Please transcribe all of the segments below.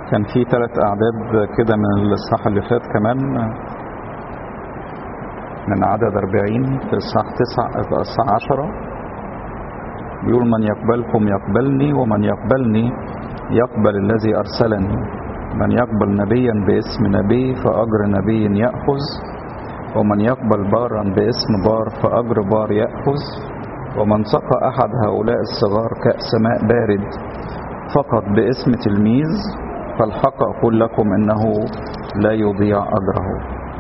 كان في ثلاث أعداد كده من الإصحاح اللي فات كمان من عدد 40 في إصحاح 9 في إصحاح 10 بيقول من يقبلكم يقبلني ومن يقبلني يقبل الذي أرسلني من يقبل نبيا باسم نبي فأجر نبي يأخذ ومن يقبل بارا باسم بار فأجر بار يأخذ ومن سقى أحد هؤلاء الصغار كأس ماء بارد فقط باسم تلميذ فالحق أقول لكم إنه لا يضيع أجره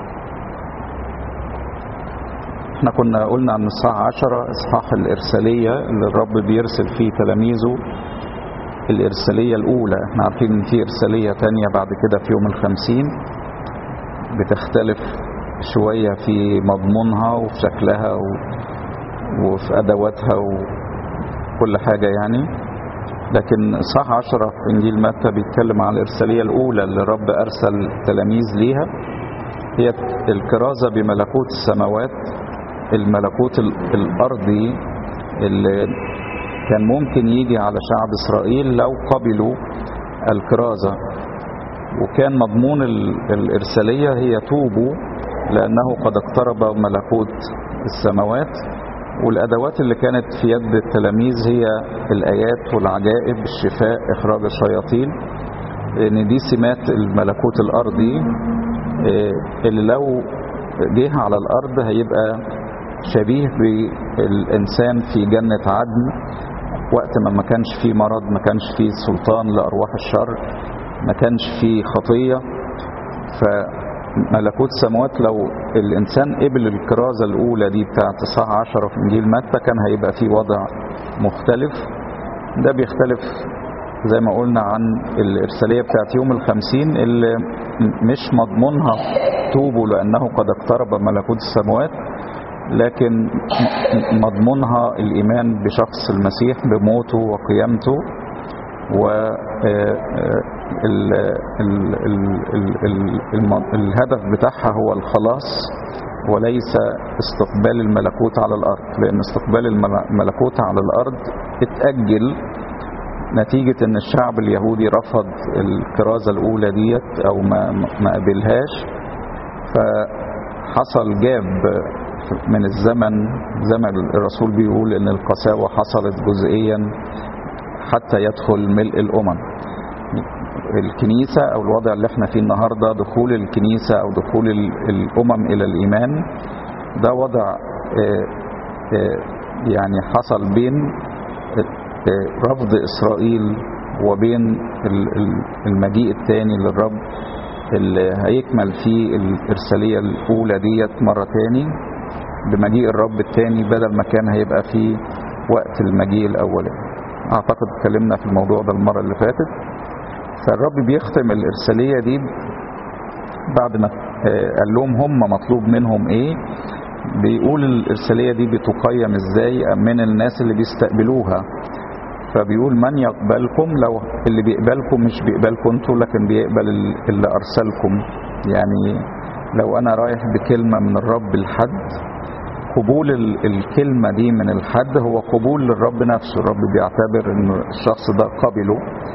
احنا كنا قلنا عن الساعة عشرة إصحاح الإرسالية اللي الرب بيرسل فيه تلاميذه الإرسالية الأولى احنا عارفين إن في إرسالية تانية بعد كده في يوم الخمسين بتختلف شوية في مضمونها وفي شكلها و... وفي أدواتها وكل حاجة يعني لكن صح عشرة في إنجيل متى بيتكلم عن الإرسالية الأولى اللي الرب أرسل تلاميذ ليها هي الكرازة بملكوت السماوات الملكوت الأرضي اللي كان ممكن يجي على شعب إسرائيل لو قبلوا الكرازة وكان مضمون الإرسالية هي توبوا لأنه قد اقترب ملكوت السماوات والأدوات اللي كانت في يد التلاميذ هي الآيات والعجائب الشفاء إخراج الشياطين لأن دي سمات الملكوت الأرضي اللي لو جه على الأرض هيبقى شبيه بالإنسان في جنة عدن وقت ما ما كانش فيه مرض ما كانش فيه سلطان لأرواح الشر ما كانش فيه خطية فملكوت السماوات لو الإنسان قبل الكرازة الأولى دي بتاعت الساعة عشرة في إنجيل متى كان هيبقى فيه وضع مختلف ده بيختلف زي ما قلنا عن الإرسالية بتاعت يوم الخمسين اللي مش مضمونها توبوا لأنه قد اقترب ملكوت السماوات لكن مضمونها الإيمان بشخص المسيح بموته وقيامته و الهدف بتاعها هو الخلاص وليس استقبال الملكوت على الأرض لأن استقبال الملكوت على الأرض اتأجل نتيجة ان الشعب اليهودي رفض الكرازة الاولى ديت او ما, ما قبلهاش فحصل جاب من الزمن زي ما الرسول بيقول ان القساوة حصلت جزئيا حتى يدخل ملء الامم الكنيسة او الوضع اللي احنا فيه النهاردة دخول الكنيسة او دخول الامم الى الايمان ده وضع يعني حصل بين رفض إسرائيل وبين المجيء الثاني للرب اللي هيكمل فيه الإرسالية الأولى ديت مرة تاني بمجيء الرب الثاني بدل ما كان هيبقى فيه وقت المجيء الأولاني أعتقد اتكلمنا في الموضوع ده المرة اللي فاتت فالرب بيختم الإرسالية دي بعد ما قال لهم هم مطلوب منهم إيه بيقول الإرسالية دي بتقيم إزاي من الناس اللي بيستقبلوها فبيقول من يقبلكم لو اللي بيقبلكم مش بيقبلكم انتوا لكن بيقبل اللي ارسلكم يعني لو انا رايح بكلمه من الرب لحد قبول الكلمه دي من الحد هو قبول للرب نفسه الرب بيعتبر ان الشخص ده قبله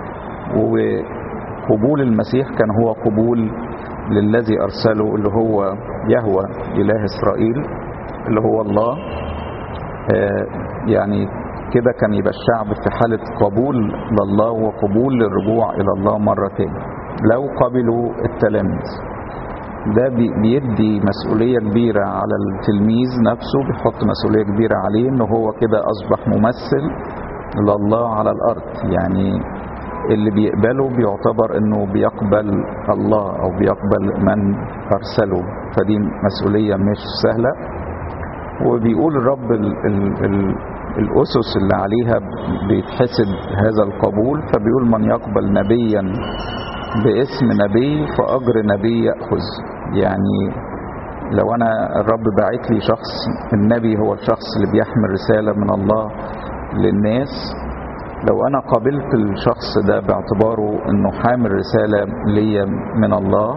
وقبول المسيح كان هو قبول للذي ارسله اللي هو يهوى اله اسرائيل اللي هو الله آه يعني كده كان يبقى الشعب في حالة قبول لله وقبول للرجوع إلى الله مرة تاني لو قبلوا التلاميذ ده بيدي مسؤولية كبيرة على التلميذ نفسه بيحط مسؤولية كبيرة عليه ان هو كده اصبح ممثل لله على الارض يعني اللي بيقبله بيعتبر انه بيقبل الله او بيقبل من ارسله فدي مسؤولية مش سهلة وبيقول الرب ال ال ال الأسس اللي عليها بيتحسب هذا القبول فبيقول من يقبل نبيا باسم نبي فأجر نبي يأخذ يعني لو أنا الرب باعت لي شخص النبي هو الشخص اللي بيحمل رسالة من الله للناس لو أنا قابلت الشخص ده باعتباره أنه حامل رسالة ليا من الله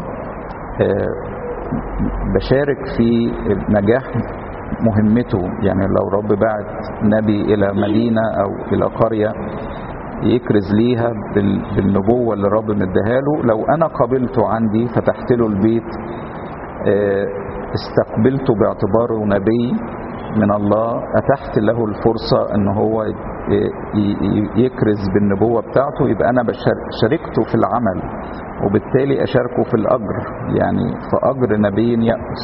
بشارك في نجاح مهمته يعني لو رب بعت نبي إلى مدينة أو إلى قرية يكرز ليها بال- بالنبوة اللي الرب مديها له لو أنا قبلته عندي فتحت له البيت آه، استقبلته باعتباره نبي من الله أتحت له الفرصة أن هو ي- ي- يكرز بالنبوة بتاعته يبقى أنا بشار- شاركته في العمل وبالتالي أشاركه في الأجر يعني فأجر نبي يأخذ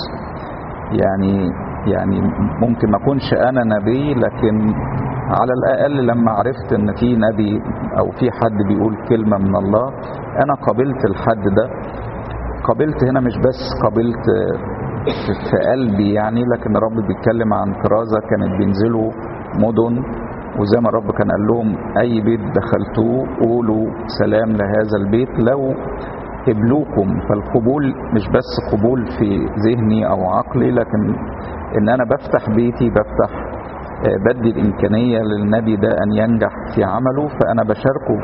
يعني يعني ممكن ما اكونش انا نبي لكن على الاقل لما عرفت ان في نبي او في حد بيقول كلمه من الله انا قبلت الحد ده قبلت هنا مش بس قبلت في في قلبي يعني لكن الرب بيتكلم عن كرازه كانت بينزلوا مدن وزي ما الرب كان قال لهم اي بيت دخلتوه قولوا سلام لهذا البيت لو قبلوكم فالقبول مش بس قبول في ذهني او عقلي لكن ان انا بفتح بيتي بفتح آه، بدي الامكانيه للنبي ده ان ينجح في عمله فانا بشاركه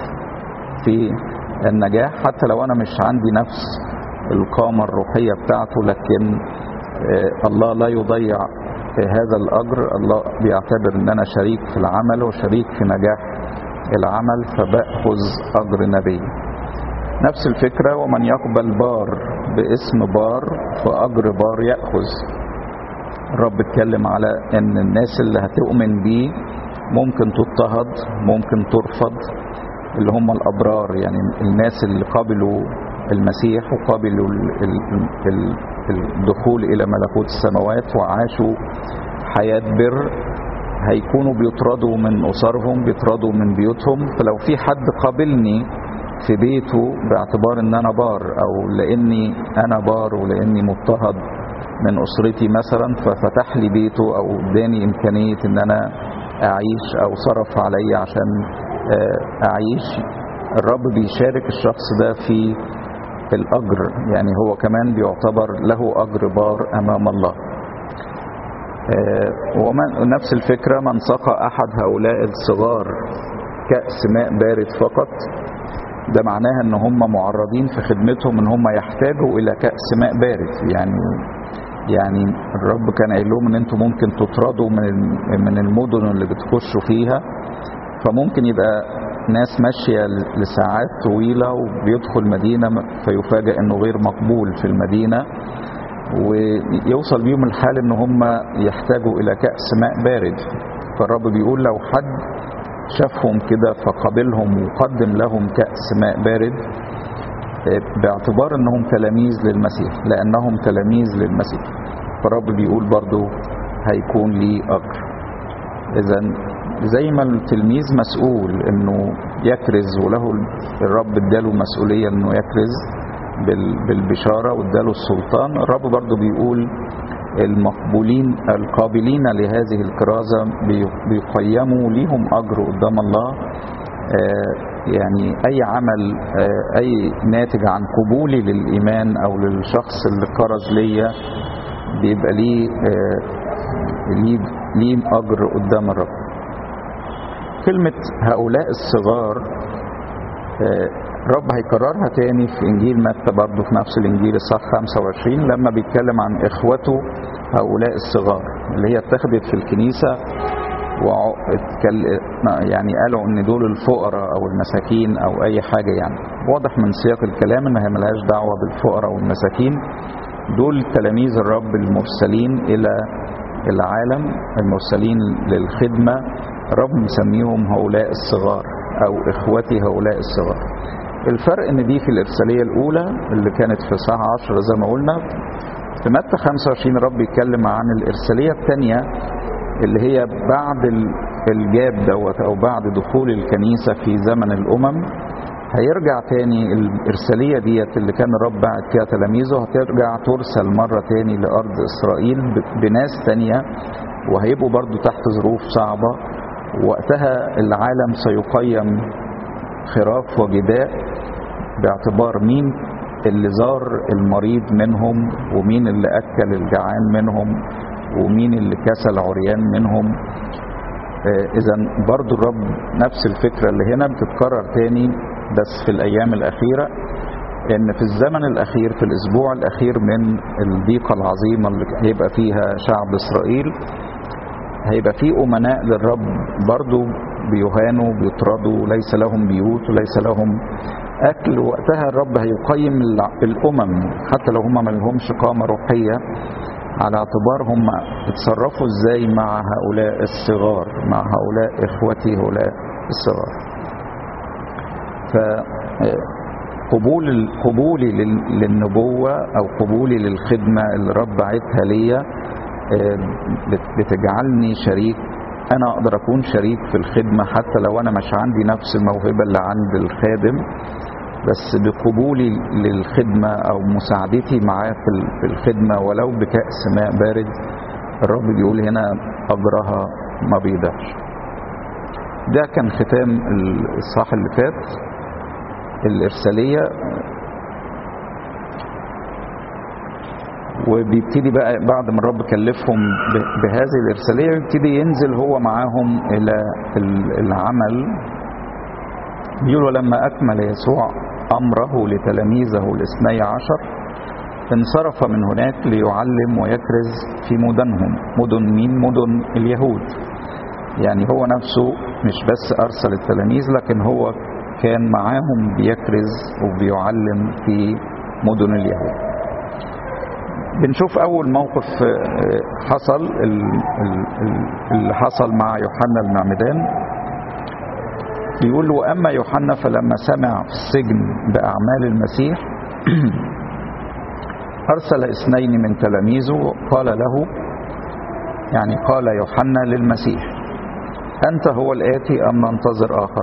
في النجاح حتى لو انا مش عندي نفس القامه الروحيه بتاعته لكن آه، الله لا يضيع آه، هذا الاجر الله بيعتبر ان انا شريك في العمل وشريك في نجاح العمل فباخذ اجر نبي نفس الفكرة ومن يقبل بار باسم بار فأجر بار يأخذ الرب اتكلم على ان الناس اللي هتؤمن بيه ممكن تضطهد ممكن ترفض اللي هم الابرار يعني الناس اللي قبلوا المسيح وقبلوا ال- ال- ال- الدخول الى ملكوت السماوات وعاشوا حياة بر هيكونوا بيطردوا من اسرهم بيطردوا من بيوتهم فلو في حد قابلني في بيته باعتبار ان انا بار او لاني انا بار ولاني مضطهد من اسرتي مثلا ففتح لي بيته او اداني امكانيه ان انا اعيش او صرف علي عشان آه، اعيش الرب بيشارك الشخص ده في الاجر يعني هو كمان بيعتبر له اجر بار امام الله آه، ومن نفس الفكره من سقى احد هؤلاء الصغار كاس ماء بارد فقط ده معناها ان هم معرضين في خدمتهم ان هم يحتاجوا الى كأس ماء بارد يعني يعني الرب كان قايل لهم ان انتم ممكن تطردوا من الم- من المدن اللي بتخشوا فيها فممكن يبقى ناس ماشية ل- لساعات طويلة وبيدخل مدينة م- فيفاجئ انه غير مقبول في المدينة ويوصل بيهم الحال ان هم يحتاجوا الى كأس ماء بارد فالرب بيقول لو حد شافهم كده فقابلهم وقدم لهم كأس ماء بارد آه، باعتبار انهم تلاميذ للمسيح لانهم تلاميذ للمسيح فالرب بيقول برضو هيكون لي اجر اذا زي ما التلميذ مسؤول انه يكرز وله الرب اداله مسؤوليه انه يكرز بال- بالبشاره واداله السلطان الرب برضو بيقول المقبولين القابلين لهذه الكرازة بي- بيقيموا ليهم أجر قدام الله آه، يعني أي عمل آه، أي ناتج عن قبولي للإيمان أو للشخص اللي كرز ليا بيبقى ليه آه، ليه ليه أجر قدام الرب كلمة هؤلاء الصغار آه، رب هيكررها تاني في انجيل متى برضه في نفس الانجيل الصح 25 لما بيتكلم عن اخوته هؤلاء الصغار اللي هي اتخذت في الكنيسه وع- اتكل- يعني قالوا ان دول الفقراء او المساكين او اي حاجه يعني واضح من سياق الكلام انها ملهاش دعوه بالفقراء والمساكين دول تلاميذ الرب المرسلين الى العالم المرسلين للخدمه الرب مسميهم هؤلاء الصغار او اخوتي هؤلاء الصغار الفرق ان دي في الارساليه الاولى اللي كانت في ساعه 10 زي ما قلنا في متى 25 الرب يتكلم عن الارساليه الثانيه اللي هي بعد ال- الجاب دوت او بعد دخول الكنيسه في زمن الامم هيرجع تاني الارساليه ديت اللي كان الرب بعت فيها تلاميذه هترجع ترسل مره تاني لارض اسرائيل ب- بناس تانيه وهيبقوا برضو تحت ظروف صعبه وقتها العالم سيقيم خراف وجداء باعتبار مين اللي زار المريض منهم ومين اللي اكل الجعان منهم ومين اللي كسى العريان منهم اذا برضو الرب نفس الفكرة اللي هنا بتتكرر تاني بس في الايام الاخيرة ان في الزمن الاخير في الاسبوع الاخير من الضيقة العظيمة اللي هيبقى فيها شعب اسرائيل هيبقى في امناء للرب برضو بيهانوا بيطردوا ليس لهم بيوت وليس لهم اكل وقتها الرب هيقيم الامم حتى لو هم ما لهمش قامه روحيه على اعتبار هم اتصرفوا ازاي مع هؤلاء الصغار مع هؤلاء اخوتي هؤلاء الصغار ف قبول قبولي للنبوة أو قبولي للخدمة اللي رب بعتها ليا بتجعلني شريك أنا أقدر أكون شريك في الخدمة حتى لو أنا مش عندي نفس الموهبة اللي عند الخادم بس بقبولي للخدمة أو مساعدتي معاه في الخدمة ولو بكأس ماء بارد الرب بيقول هنا أجرها ما بيضيعش ده كان ختام الإصحاح اللي فات الإرسالية وبيبتدي بقى بعد ما الرب كلفهم بهذه الإرسالية يبتدي ينزل هو معاهم إلى العمل بيقولوا لما أكمل يسوع أمره لتلاميذه الاثني عشر انصرف من هناك ليعلم ويكرز في مدنهم مدن مين مدن اليهود يعني هو نفسه مش بس أرسل التلاميذ لكن هو كان معاهم بيكرز وبيعلم في مدن اليهود بنشوف أول موقف حصل اللي حصل مع يوحنا المعمدان بيقول له أما يوحنا فلما سمع في السجن بأعمال المسيح أرسل اثنين من تلاميذه قال له يعني قال يوحنا للمسيح أنت هو الآتي أم ننتظر آخر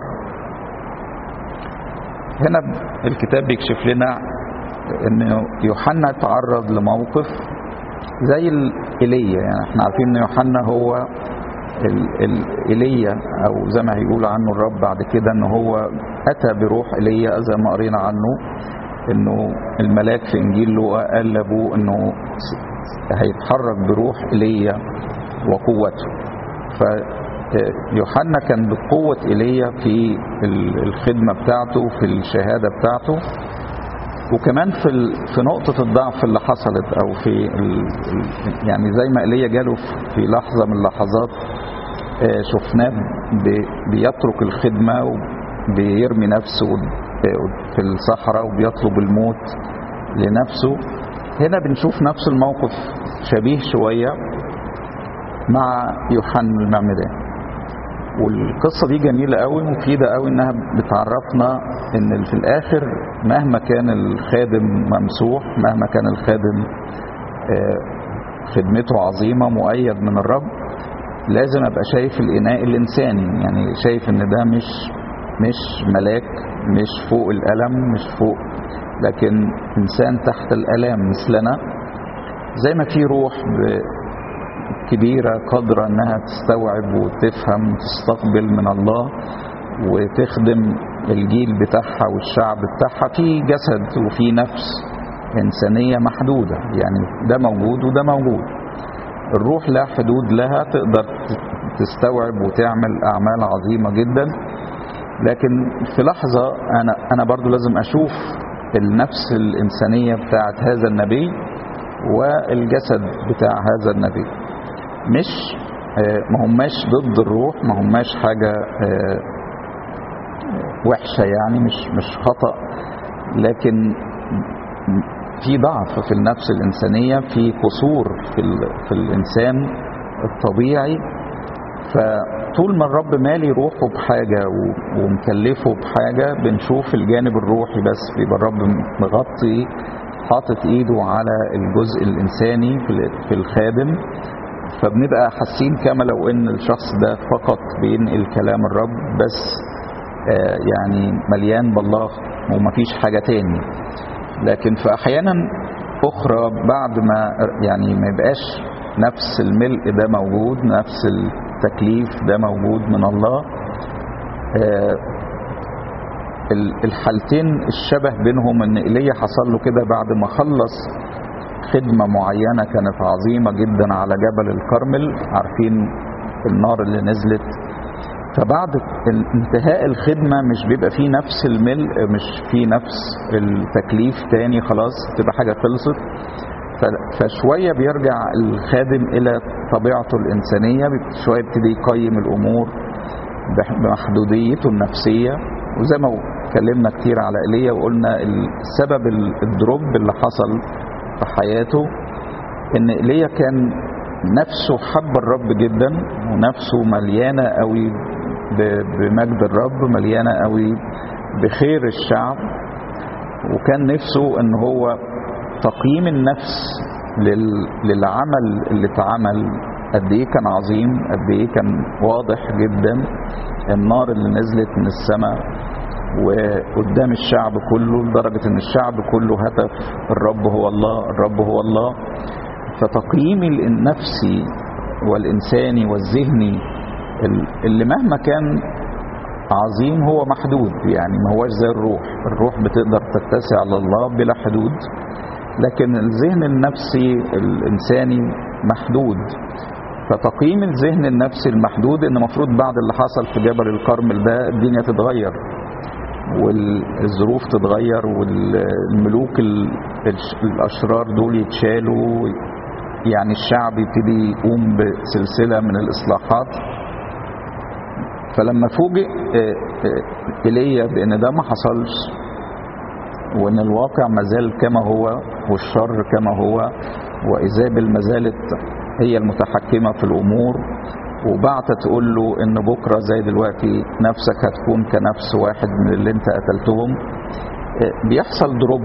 هنا الكتاب بيكشف لنا ان يوحنا تعرض لموقف زي الايليا يعني احنا عارفين ان يوحنا هو الايليا او زي ما هيقول عنه الرب بعد كده ان هو اتى بروح ايليا زي ما قرينا عنه انه الملاك في انجيل لوقا قال لابوه انه هيتحرك بروح ايليا وقوته ف يوحنا كان بقوة إيليا في الخدمة بتاعته في الشهادة بتاعته وكمان في في نقطة الضعف اللي حصلت أو في يعني زي ما إيليا جاله في لحظة من اللحظات شفناه بيترك الخدمة وبيرمي نفسه في الصحراء وبيطلب الموت لنفسه هنا بنشوف نفس الموقف شبيه شوية مع يوحنا المعمدان والقصة دي جميلة قوي مفيدة قوي انها بتعرفنا ان في الاخر مهما كان الخادم ممسوح مهما كان الخادم خدمته عظيمة مؤيد من الرب لازم ابقى شايف الاناء الانساني يعني شايف ان ده مش مش ملاك مش فوق الالم مش فوق لكن انسان تحت الالام مثلنا زي ما في روح كبيرة قادرة انها تستوعب وتفهم وتستقبل من الله وتخدم الجيل بتاعها والشعب بتاعها في جسد وفي نفس إنسانية محدودة يعني ده موجود وده موجود الروح لا حدود لها تقدر تستوعب وتعمل أعمال عظيمة جدا لكن في لحظة أنا, أنا برضو لازم أشوف النفس الإنسانية بتاعت هذا النبي والجسد بتاع هذا النبي مش ما هماش ضد الروح ما هماش حاجة وحشة يعني مش مش خطأ لكن في ضعف في النفس الإنسانية في قصور في, في الإنسان الطبيعي فطول ما الرب مالي روحه بحاجة ومكلفه بحاجة بنشوف الجانب الروحي بس بيبقى الرب مغطي حاطط ايده على الجزء الانساني في الخادم فبنبقى حاسين كما لو ان الشخص ده فقط بينقل كلام الرب بس آه يعني مليان بالله ومفيش حاجة تاني لكن في احيانا اخرى بعد ما يعني ما يبقاش نفس الملء ده موجود نفس التكليف ده موجود من الله آه الحالتين الشبه بينهم ان ايليا حصل له كده بعد ما خلص خدمة معينة كانت عظيمة جدا على جبل الكرمل عارفين النار اللي نزلت فبعد انتهاء الخدمة مش بيبقى فيه نفس الملء مش فيه نفس التكليف تاني خلاص تبقى حاجة خلصت فشوية بيرجع الخادم إلى طبيعته الإنسانية شوية يبتدي يقيم الأمور بمحدوديته النفسية وزي ما اتكلمنا كتير على ايليا وقلنا السبب الدروب اللي حصل في حياته ان ايليا كان نفسه حب الرب جدا ونفسه مليانه قوي بمجد الرب مليانه قوي بخير الشعب وكان نفسه ان هو تقييم النفس للعمل اللي اتعمل قد ايه كان عظيم قد ايه كان واضح جدا النار اللي نزلت من السماء وقدام الشعب كله لدرجة ان الشعب كله هتف الرب هو الله الرب هو الله فتقييم النفسي والإنساني والذهني اللي مهما كان عظيم هو محدود يعني ما هوش زي الروح الروح بتقدر تتسع لله بلا حدود لكن الذهن النفسي الإنساني محدود فتقييم الذهن النفسي المحدود ان المفروض بعد اللي حصل في جبل الكرمل ده الدنيا تتغير والظروف تتغير والملوك الاشرار دول يتشالوا يعني الشعب يبتدي يقوم بسلسله من الاصلاحات فلما فوجئ ايليا بان ده ما حصلش وان الواقع مازال كما هو والشر كما هو وايزابل ما زالت هي المتحكمه في الامور وبعت تقول له ان بكره زي دلوقتي نفسك هتكون كنفس واحد من اللي انت قتلتهم بيحصل دروب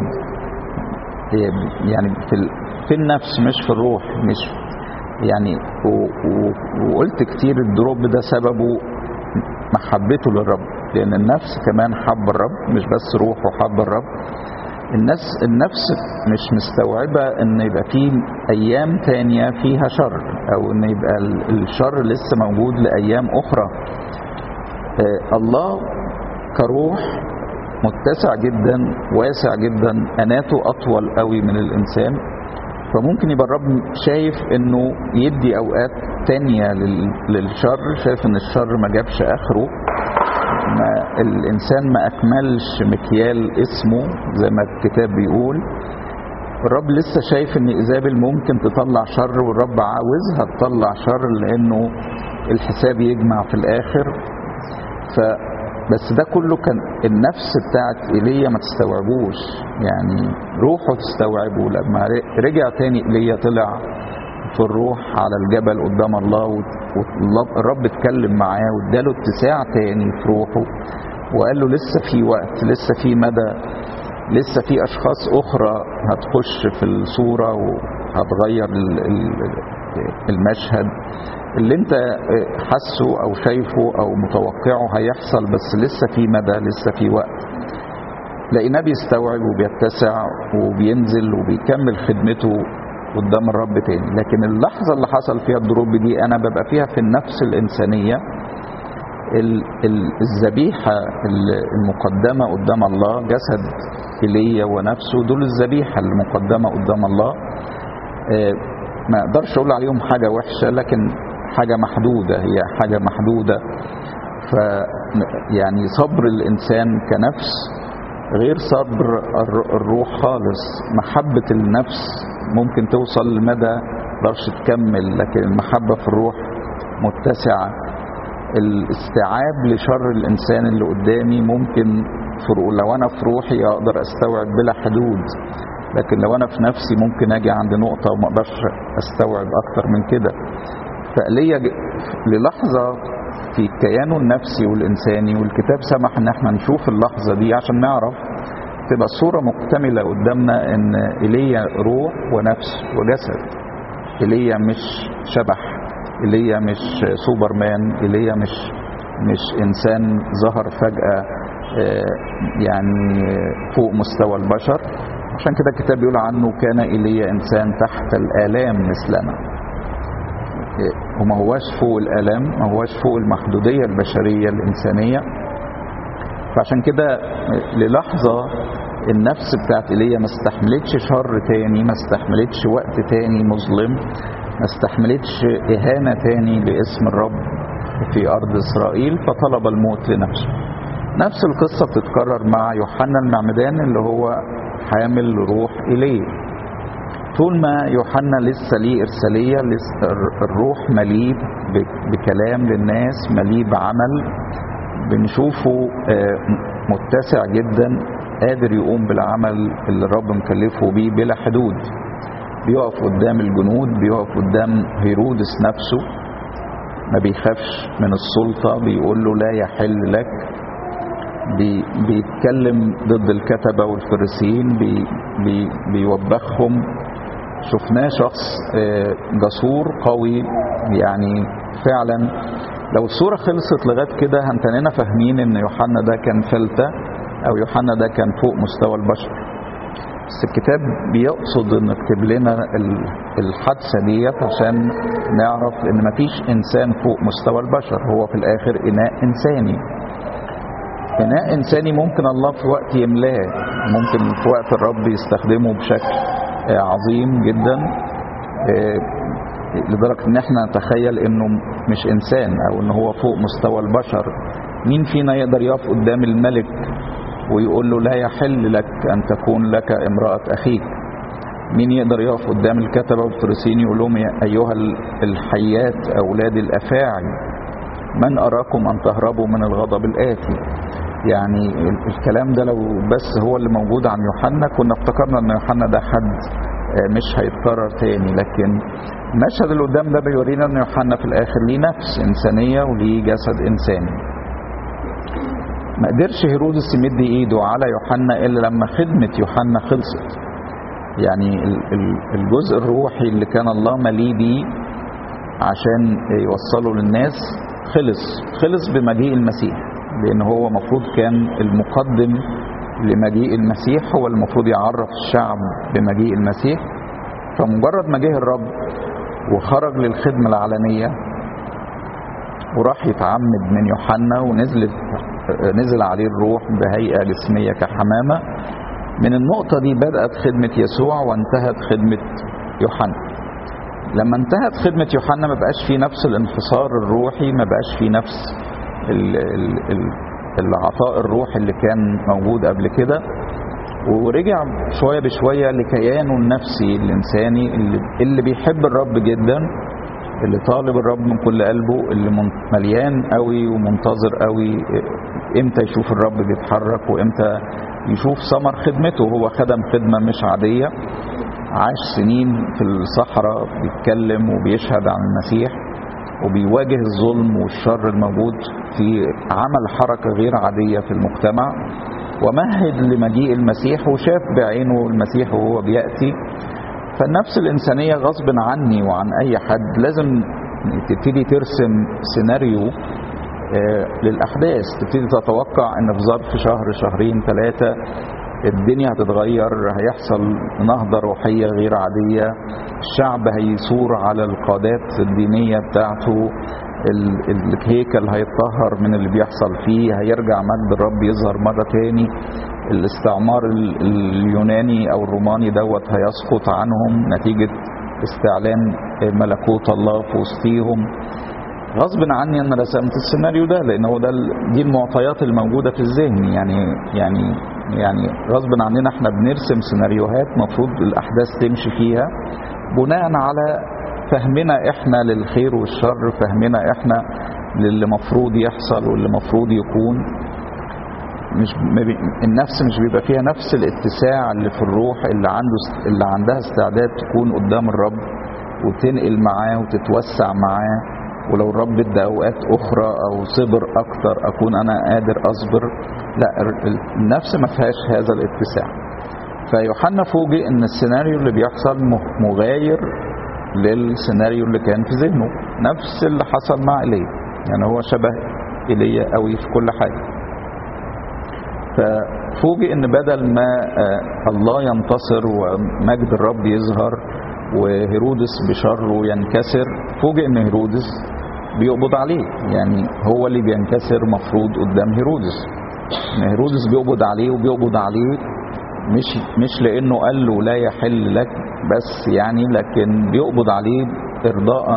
يعني في في النفس مش في الروح مش يعني وقلت كتير الدروب ده سببه محبته للرب لان النفس كمان حب الرب مش بس روحه حب الرب الناس النفس مش مستوعبة ان يبقى في ايام تانية فيها شر او ان يبقى الشر لسه موجود لايام اخرى آه الله كروح متسع جدا واسع جدا اناته اطول قوي من الانسان فممكن يبقى الرب شايف انه يدي اوقات تانية للشر شايف ان الشر ما جابش اخره ما الانسان ما اكملش مكيال اسمه زي ما الكتاب بيقول الرب لسه شايف ان ايزابل ممكن تطلع شر والرب عاوزها تطلع شر لانه الحساب يجمع في الاخر ف بس ده كله كان النفس بتاعت ايليا ما تستوعبوش يعني روحه تستوعبه لما رجع تاني ايليا طلع في الروح على الجبل قدام الله والرب اتكلم معاه واداله اتساع تاني في روحه وقال له لسه في وقت لسه في مدى لسه في اشخاص اخرى هتخش في الصوره وهتغير المشهد اللي انت حاسه او شايفه او متوقعه هيحصل بس لسه في مدى لسه في وقت لقيناه بيستوعب وبيتسع وبينزل وبيكمل خدمته قدام الرب تاني لكن اللحظة اللي حصل فيها الدروب دي أنا ببقى فيها في النفس الإنسانية الذبيحة المقدمة قدام الله جسد إيليا ونفسه دول الذبيحة المقدمة قدام الله ما أقدرش أقول عليهم حاجة وحشة لكن حاجة محدودة هي حاجة محدودة ف يعني صبر الإنسان كنفس غير صبر الروح خالص محبة النفس ممكن توصل لمدى مقدرش تكمل لكن المحبة في الروح متسعة الاستيعاب لشر الإنسان اللي قدامي ممكن لو أنا في روحي أقدر أستوعب بلا حدود لكن لو أنا في نفسي ممكن أجي عند نقطة وما أقدرش أستوعب أكتر من كده فقلية للحظة في كيانه النفسي والإنساني والكتاب سمح إن احنا نشوف اللحظة دي عشان نعرف تبقى الصورة مكتملة قدامنا ان ايليا روح ونفس وجسد ايليا مش شبح ايليا مش سوبرمان ايليا مش مش انسان ظهر فجأة يعني فوق مستوى البشر عشان كده الكتاب بيقول عنه كان ايليا انسان تحت الالام مثلنا وما هواش فوق الالام ما هواش فوق المحدودية البشرية الانسانية فعشان كده للحظة النفس بتاعت ايليا ما استحملتش شر تاني ما استحملتش وقت تاني مظلم ما استحملتش إهانة تاني لاسم الرب في أرض إسرائيل فطلب الموت لنفسه نفس القصة بتتكرر مع يوحنا المعمدان اللي هو حامل روح إيليا طول ما يوحنا لسه ليه إرسالية لسه الروح مليء بكلام للناس مليء بعمل بنشوفه متسع جدا قادر يقوم بالعمل اللي الرب مكلفه بيه بلا حدود بيقف قدام الجنود بيقف قدام هيرودس نفسه ما بيخافش من السلطة بيقول له لا يحل لك بي بيتكلم ضد الكتبة والفريسيين بي بي بيوبخهم شفناه شخص جسور قوي يعني فعلا لو الصورة خلصت لغاية كده هنتننا فاهمين ان يوحنا ده كان فلتة او يوحنا ده كان فوق مستوى البشر بس الكتاب بيقصد ان يكتب لنا الحادثة ديت عشان نعرف ان مفيش انسان فوق مستوى البشر هو في الاخر اناء انساني اناء انساني ممكن الله في وقت يملاه ممكن في وقت الرب يستخدمه بشكل عظيم جدا لدرجة ان احنا نتخيل انه مش انسان او ان هو فوق مستوى البشر مين فينا يقدر يقف قدام الملك ويقول له لا يحل لك ان تكون لك امرأة اخيك مين يقدر يقف قدام الكتبة والفريسيين يقول لهم يا ايها الحيات اولاد الافاعي من اراكم ان تهربوا من الغضب الاتي يعني الكلام ده لو بس هو اللي موجود عن يوحنا كنا افتكرنا ان يوحنا ده حد مش هيتكرر تاني لكن المشهد اللي قدام ده بيورينا ان يوحنا في الاخر ليه نفس انسانيه وليه جسد انساني ما قدرش هيرودس يمد ايده على يوحنا الا لما خدمه يوحنا خلصت يعني الجزء الروحي اللي كان الله مليه بيه عشان يوصله للناس خلص خلص بمجيء المسيح لان هو المفروض كان المقدم لمجيء المسيح هو المفروض يعرف الشعب بمجيء المسيح فمجرد ما جه الرب وخرج للخدمة العلنية وراح يتعمد من يوحنا ونزلت نزل عليه الروح بهيئة جسمية كحمامة من النقطة دي بدأت خدمة يسوع وانتهت خدمة يوحنا لما انتهت خدمة يوحنا ما بقاش في نفس الانحصار الروحي ما بقاش في نفس ال ال ال العطاء الروحي اللي كان موجود قبل كده ورجع شوية بشوية لكيانه النفسي الإنساني اللي, اللي بيحب الرب جدا اللي طالب الرب من كل قلبه اللي مليان قوي ومنتظر قوي امتى يشوف الرب بيتحرك وامتى يشوف ثمر خدمته هو خدم خدمة مش عادية عاش سنين في الصحراء بيتكلم وبيشهد عن المسيح وبيواجه الظلم والشر الموجود في عمل حركة غير عادية في المجتمع ومهد لمجيء المسيح وشاف بعينه المسيح وهو بيأتي فالنفس الإنسانية غصب عني وعن أي حد لازم تبتدي ترسم سيناريو للأحداث تبتدي تتوقع أن في ظرف شهر شهرين ثلاثة الدنيا هتتغير هيحصل نهضة روحية غير عادية الشعب هيثور على القادات الدينية بتاعته الهيكل هيتطهر من اللي بيحصل فيه هيرجع مجد الرب يظهر مرة تاني الاستعمار اليوناني او الروماني دوت هيسقط عنهم نتيجة استعلان ملكوت الله في وسطيهم غصب عني انا رسمت السيناريو ده لان هو ده دي المعطيات الموجوده في الذهن يعني يعني يعني غصب عننا احنا بنرسم سيناريوهات مفروض الاحداث تمشي فيها بناء على فهمنا احنا للخير والشر فهمنا احنا للي مفروض يحصل واللي مفروض يكون مش النفس مش بيبقى فيها نفس الاتساع اللي في الروح اللي عنده اللي عندها استعداد تكون قدام الرب وتنقل معاه وتتوسع معاه ولو الرب ادى اوقات اخرى او صبر اكتر اكون انا قادر اصبر لا النفس ما فيهاش هذا الاتساع فيوحنا فوجئ ان السيناريو اللي بيحصل مغاير للسيناريو اللي كان في ذهنه نفس اللي حصل مع ايليا يعني هو شبه ايليا قوي في كل حاجه ففوجئ ان بدل ما الله ينتصر ومجد الرب يظهر وهيرودس بشره ينكسر فوجئ ان هيرودس بيقبض عليه يعني هو اللي بينكسر مفروض قدام هيرودس ان هيرودس بيقبض عليه وبيقبض عليه مش مش لانه قال له لا يحل لك بس يعني لكن بيقبض عليه ارضاء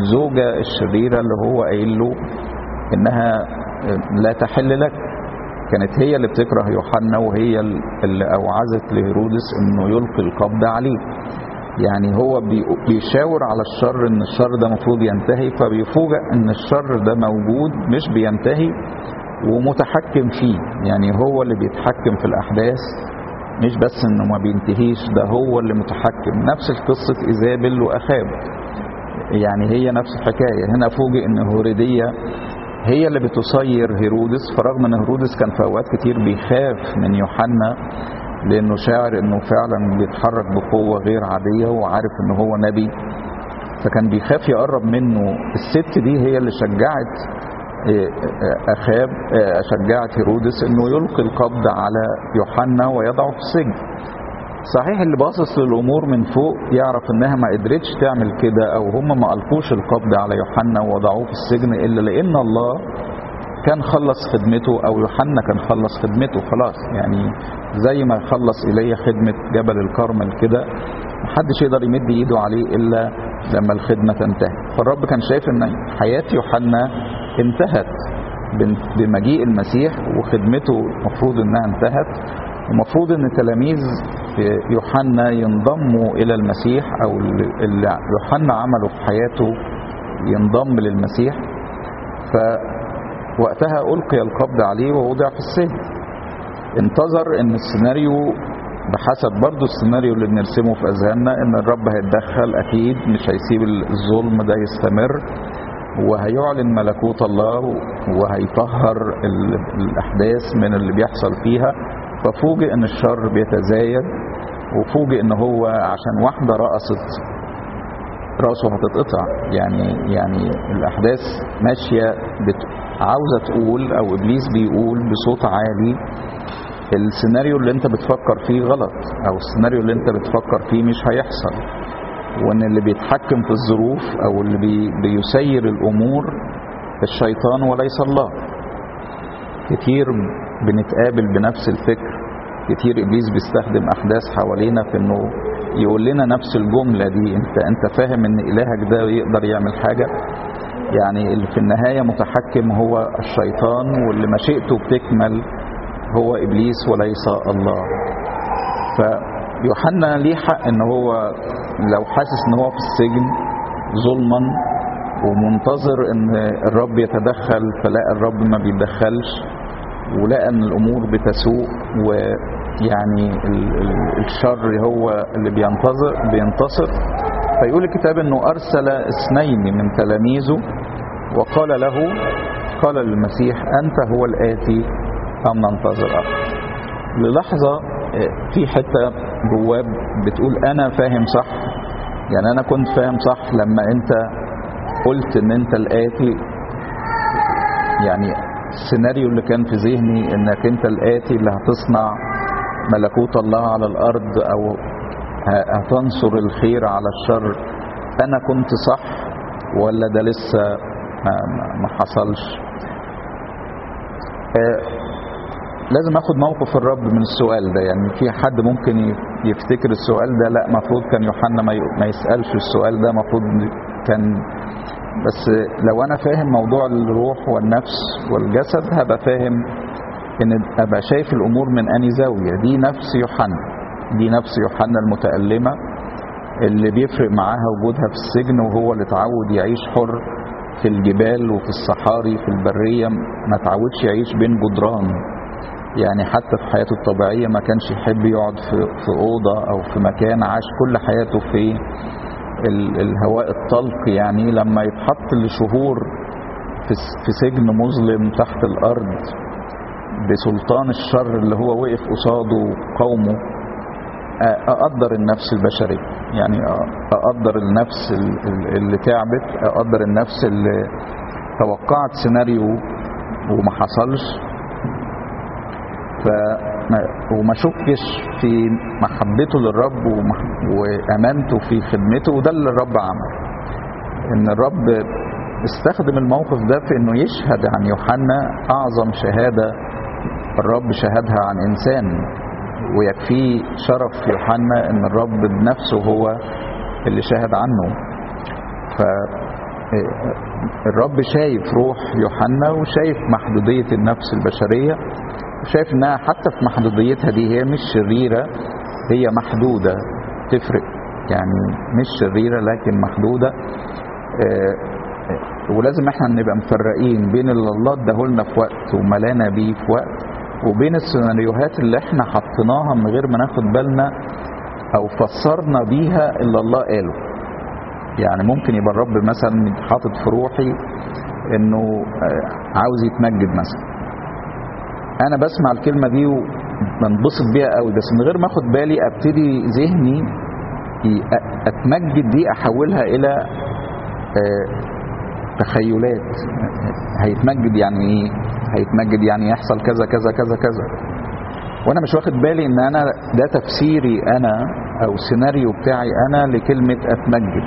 للزوجه الشريره اللي هو قايل له انها لا تحل لك كانت هي اللي بتكره يوحنا وهي اللي اوعزت لهيرودس انه يلقي القبض عليه يعني هو بيشاور على الشر ان الشر ده المفروض ينتهي فبيفوجئ ان الشر ده موجود مش بينتهي ومتحكم فيه يعني هو اللي بيتحكم في الاحداث مش بس انه ما بينتهيش ده هو اللي متحكم نفس قصة ايزابل واخاب يعني هي نفس الحكاية هنا فوجئ ان هوريدية هي اللي بتصير هيرودس فرغم ان هيرودس كان في اوقات كتير بيخاف من يوحنا لانه شاعر انه فعلا بيتحرك بقوة غير عادية وعارف ان هو نبي فكان بيخاف يقرب منه الست دي هي اللي شجعت اخاب شجعت هيرودس انه يلقي القبض على يوحنا ويضعه في السجن صحيح اللي باصص للامور من فوق يعرف انها ما قدرتش تعمل كده او هم ما القوش القبض على يوحنا ووضعوه في السجن الا لان الله كان خلص خدمته او يوحنا كان خلص خدمته خلاص يعني زي ما خلص ايليا خدمه جبل الكرمل كده محدش يقدر يمد ايده عليه الا لما الخدمه تنتهي فالرب كان شايف ان حياه يوحنا انتهت بمجيء المسيح وخدمته المفروض انها انتهت ومفروض ان تلاميذ يوحنا ينضموا الى المسيح او اللي يوحنا عمله في حياته ينضم للمسيح فوقتها القي القبض عليه ووضع في السجن انتظر ان السيناريو بحسب برضو السيناريو اللي بنرسمه في اذهاننا ان الرب هيتدخل اكيد مش هيسيب الظلم ده يستمر وهيعلن ملكوت الله وهيطهر الاحداث من اللي بيحصل فيها ففوجئ ان الشر بيتزايد وفوجئ ان هو عشان واحده رقصت راسه هتتقطع يعني يعني الاحداث ماشيه بت... عاوزه تقول او ابليس بيقول بصوت عالي السيناريو اللي انت بتفكر فيه غلط او السيناريو اللي انت بتفكر فيه مش هيحصل وان اللي بيتحكم في الظروف او اللي بي بيسير الامور الشيطان وليس الله كتير بنتقابل بنفس الفكر كتير ابليس بيستخدم احداث حوالينا في انه يقول لنا نفس الجمله دي انت انت فاهم ان الهك ده يقدر يعمل حاجه يعني اللي في النهايه متحكم هو الشيطان واللي مشيئته بتكمل هو ابليس وليس الله فيوحنا ليه حق ان هو لو حاسس ان هو في السجن ظلما ومنتظر ان الرب يتدخل فلقى الرب ما بيتدخلش ولقى ان الامور بتسوء ويعني الشر هو اللي بينتظر بينتصر فيقول الكتاب انه ارسل اثنين من تلاميذه وقال له قال للمسيح انت هو الاتي ام ننتظر اخر للحظه في حته جواه بتقول انا فاهم صح يعني انا كنت فاهم صح لما انت قلت ان انت الاتي يعني السيناريو اللي كان في ذهني انك انت الاتي اللي هتصنع ملكوت الله على الارض او هتنصر الخير على الشر انا كنت صح ولا ده لسه ما, ما حصلش آه لازم اخد موقف الرب من السؤال ده يعني في حد ممكن يفتكر السؤال ده لا المفروض كان يوحنا ما يسالش السؤال ده المفروض كان بس لو انا فاهم موضوع الروح والنفس والجسد هبقى فاهم ان ابقى شايف الامور من اني زاويه دي نفس يوحنا دي نفس يوحنا المتالمه اللي بيفرق معاها وجودها في السجن وهو اللي اتعود يعيش حر في الجبال وفي الصحاري في البريه ما تعودش يعيش بين جدران يعني حتى في حياته الطبيعيه ما كانش يحب يقعد في في اوضه او في مكان عاش كل حياته في الهواء الطلق يعني لما يتحط لشهور في سجن مظلم تحت الارض بسلطان الشر اللي هو وقف قصاده قومه اقدر النفس البشريه يعني اقدر النفس اللي تعبت اقدر النفس اللي توقعت سيناريو وما حصلش ف وما شكش في محبته للرب وامانته في خدمته وده اللي الرب عمله ان الرب استخدم الموقف ده في انه يشهد عن يوحنا اعظم شهاده الرب شهدها عن انسان ويكفيه شرف يوحنا ان الرب بنفسه هو اللي شهد عنه ف الرب شايف روح يوحنا وشايف محدودية النفس البشرية شايف انها حتى في محدوديتها دي هي مش شريرة هي محدودة تفرق يعني مش شريرة لكن محدودة آه، آه، ولازم احنا نبقى مفرقين بين اللي الله اداهولنا في وقت وملانا بيه في وقت وبين السيناريوهات اللي احنا حطيناها من غير ما ناخد بالنا او فسرنا بيها اللي الله قاله يعني ممكن يبقى الرب مثلا حاطط في روحي انه آه، عاوز يتمجد مثلا انا بسمع الكلمه دي وبنبسط بيها قوي بس من غير ما اخد بالي ابتدي ذهني ي- أ- اتمجد دي احولها الى آه، تخيلات هيتمجد يعني ايه هيتمجد يعني يحصل كذا كذا كذا كذا وانا مش واخد بالي ان انا ده تفسيري انا او السيناريو بتاعي انا لكلمه اتمجد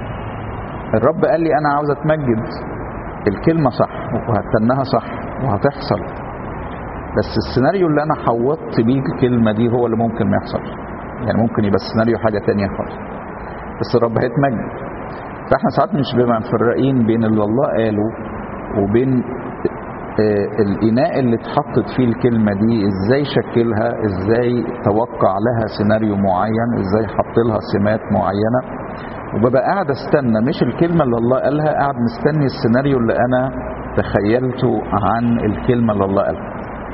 الرب قال لي انا عاوز اتمجد الكلمه صح وهستناها صح وهتحصل بس السيناريو اللي انا حوطت بيه الكلمه دي هو اللي ممكن ما يحصلش يعني ممكن يبقى السيناريو حاجه تانية خالص بس الرب هيتمجد فاحنا ساعات مش بنبقى مفرقين بين اللي الله قاله وبين آه، الإناء اللي اتحطت فيه الكلمة دي ازاي شكلها ازاي توقع لها سيناريو معين ازاي حط لها سمات معينة وببقى قاعد استنى مش الكلمة اللي الله قالها قاعد مستني السيناريو اللي انا تخيلته عن الكلمة اللي الله قالها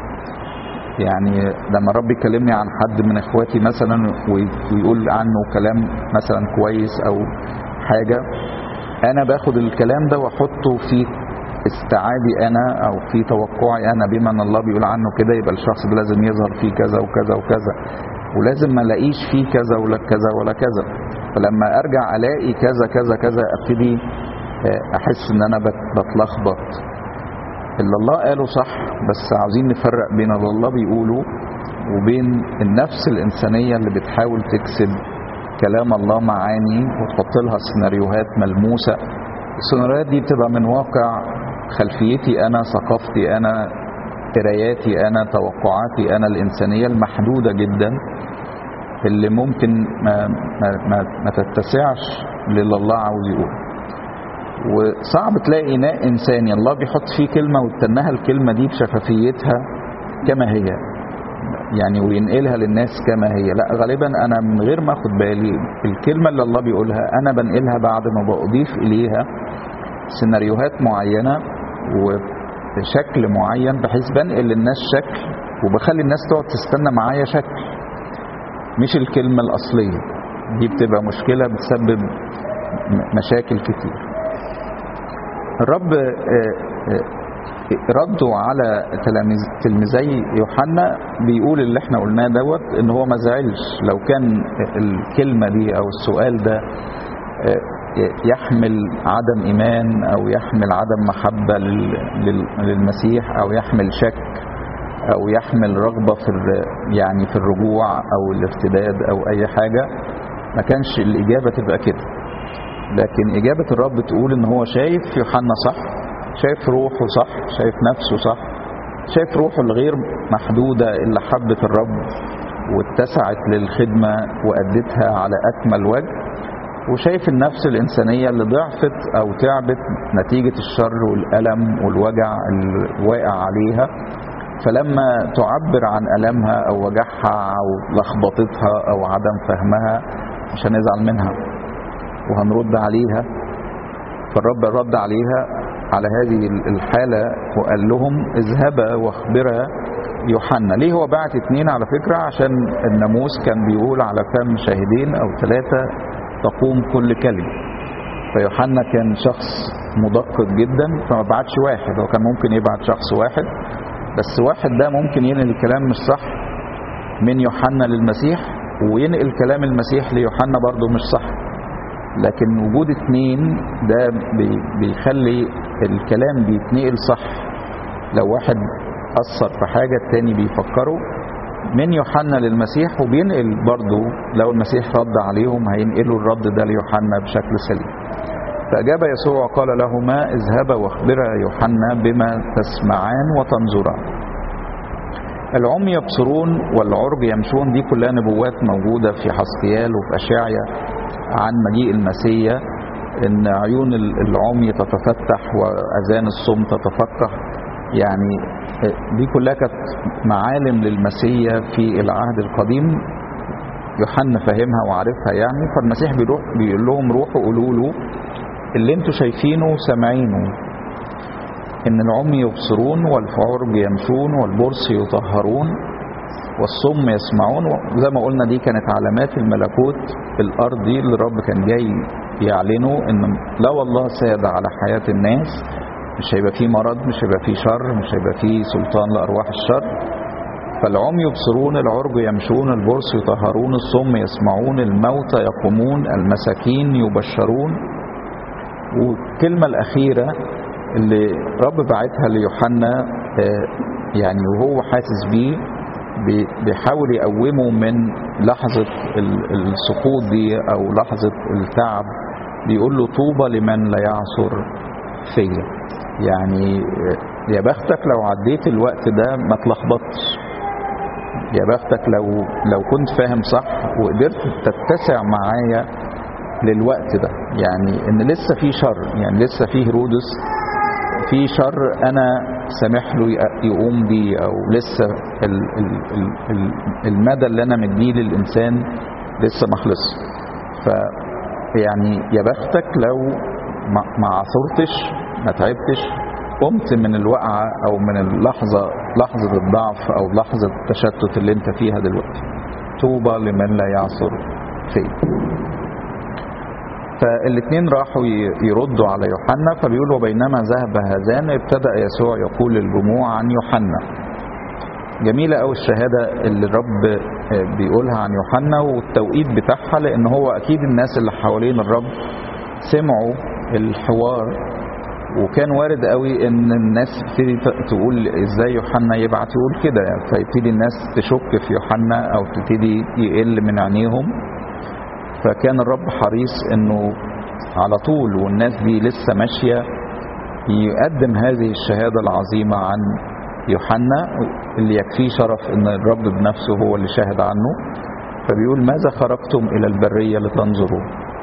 يعني لما رب يكلمني عن حد من اخواتي مثلا وي- ويقول عنه كلام مثلا كويس او حاجة انا باخد الكلام ده واحطه في استيعابي انا او في توقعي انا بما ان الله بيقول عنه كده يبقى الشخص ده لازم يظهر فيه كذا وكذا وكذا ولازم ما الاقيش فيه كذا ولا كذا ولا كذا فلما ارجع الاقي كذا كذا كذا ابتدي آه، احس ان انا بت- بتلخبط اللي الله قاله صح بس عاوزين نفرق بين اللي الله بيقوله وبين النفس الإنسانية اللي بتحاول تكسب كلام الله معاني وتحط لها سيناريوهات ملموسة السيناريوهات دي بتبقى من واقع خلفيتي أنا ثقافتي أنا قراياتي أنا توقعاتي أنا الإنسانية المحدودة جدا اللي ممكن ما, ما, ما, ما تتسعش للي الله عاوز يقوله وصعب تلاقي إناء إنساني الله بيحط فيه كلمة وتنها الكلمة دي بشفافيتها كما هي يعني وينقلها للناس كما هي لا غالبا أنا من غير ما أخد بالي الكلمة اللي الله بيقولها أنا بنقلها بعد ما بضيف إليها سيناريوهات معينة وشكل معين بحيث بنقل للناس شكل وبخلي الناس تقعد تستنى معايا شكل مش الكلمة الأصلية دي بتبقى مشكلة بتسبب م- مشاكل كتير الرب آه، آه، رده على تلاميذ تلميذي يوحنا بيقول اللي احنا قلناه دوت ان هو ما زعلش لو كان الكلمة دي او السؤال ده آه، يحمل عدم ايمان او يحمل عدم محبة لل- لل- للمسيح او يحمل شك او يحمل رغبة في الر- يعني في الرجوع او الارتداد او اي حاجة ما كانش الاجابة تبقى كده لكن إجابة الرب تقول إن هو شايف يوحنا صح شايف روحه صح شايف نفسه صح شايف روحه الغير محدودة اللي حبت الرب واتسعت للخدمة وأدتها على أكمل وجه وشايف النفس الإنسانية اللي ضعفت أو تعبت نتيجة الشر والألم والوجع الواقع عليها فلما تعبر عن ألمها أو وجعها أو لخبطتها أو عدم فهمها مش هنزعل منها وهنرد عليها فالرب رد عليها على هذه الحالة وقال لهم اذهبا واخبرا يوحنا ليه هو بعت اتنين على فكرة عشان الناموس كان بيقول على فم شاهدين او ثلاثة تقوم كل كلمة فيوحنا كان شخص مدقق جدا فما بعتش واحد هو كان ممكن يبعت شخص واحد بس واحد ده ممكن ينقل الكلام مش صح من يوحنا للمسيح وينقل كلام المسيح ليوحنا برضه مش صح لكن وجود اتنين ده بي- بيخلي الكلام بيتنقل صح لو واحد أثر في حاجة التاني بيفكره من يوحنا للمسيح وبينقل برضه لو المسيح رد عليهم هينقلوا الرد ده ليوحنا بشكل سليم فأجاب يسوع وقال لهما اذهبا واخبرا يوحنا بما تسمعان وتنظران العمي يبصرون والعرج يمشون دي كلها نبوات موجودة في حسقيال وفي أشعيا عن مجيء المسيا ان عيون العمي تتفتح واذان الصم تتفقه يعني دي كلها كانت معالم للمسيا في العهد القديم يوحنا فاهمها وعارفها يعني فالمسيح بيروح بيقول لهم روحوا قولوا له اللي انتوا شايفينه وسامعينه ان العمي يبصرون والفعرج يمشون والبرص يطهرون والصم يسمعون وزي ما قلنا دي كانت علامات الملكوت الارضي اللي الرب كان جاي يعلنه ان لو الله ساد على حياه الناس مش هيبقى فيه مرض مش هيبقى فيه شر مش هيبقى فيه سلطان لارواح الشر فالعمي يبصرون العرج يمشون البرص يطهرون الصم يسمعون الموتى يقومون المساكين يبشرون والكلمة الأخيرة اللي رب بعتها ليوحنا يعني وهو حاسس بيه بيحاول يقومه من لحظة السقوط دي أو لحظة التعب بيقول له طوبى لمن لا يعصر فيا يعني يا بختك لو عديت الوقت ده ما تلخبطش يا بختك لو لو كنت فاهم صح وقدرت تتسع معايا للوقت ده يعني ان لسه في شر يعني لسه في هيرودس في شر انا سامح له يقوم بيه او لسه ال ال ال المدى اللي انا مديه للانسان لسه ما خلصش ف يعني يا بختك لو ما عثرتش ما تعبتش قمت من الوقعة أو من اللحظة لحظة الضعف أو لحظة التشتت اللي أنت فيها دلوقتي طوبى لمن لا يعصر فيه فالاثنين راحوا يردوا على يوحنا فبيقولوا بينما ذهب هذان ابتدأ يسوع يقول للجموع عن يوحنا جميلة أوي الشهادة اللي الرب بيقولها عن يوحنا والتوقيت بتاعها لأن هو أكيد الناس اللي حوالين الرب سمعوا الحوار وكان وارد قوي ان الناس تبتدي تقول ازاي يوحنا يبعت يقول كده فيبتدي الناس تشك في يوحنا او تبتدي يقل من عينيهم فكان الرب حريص انه على طول والناس دي لسه ماشيه يقدم هذه الشهاده العظيمه عن يوحنا اللي يكفيه شرف ان الرب بنفسه هو اللي شاهد عنه فبيقول ماذا خرجتم الى البريه لتنظروا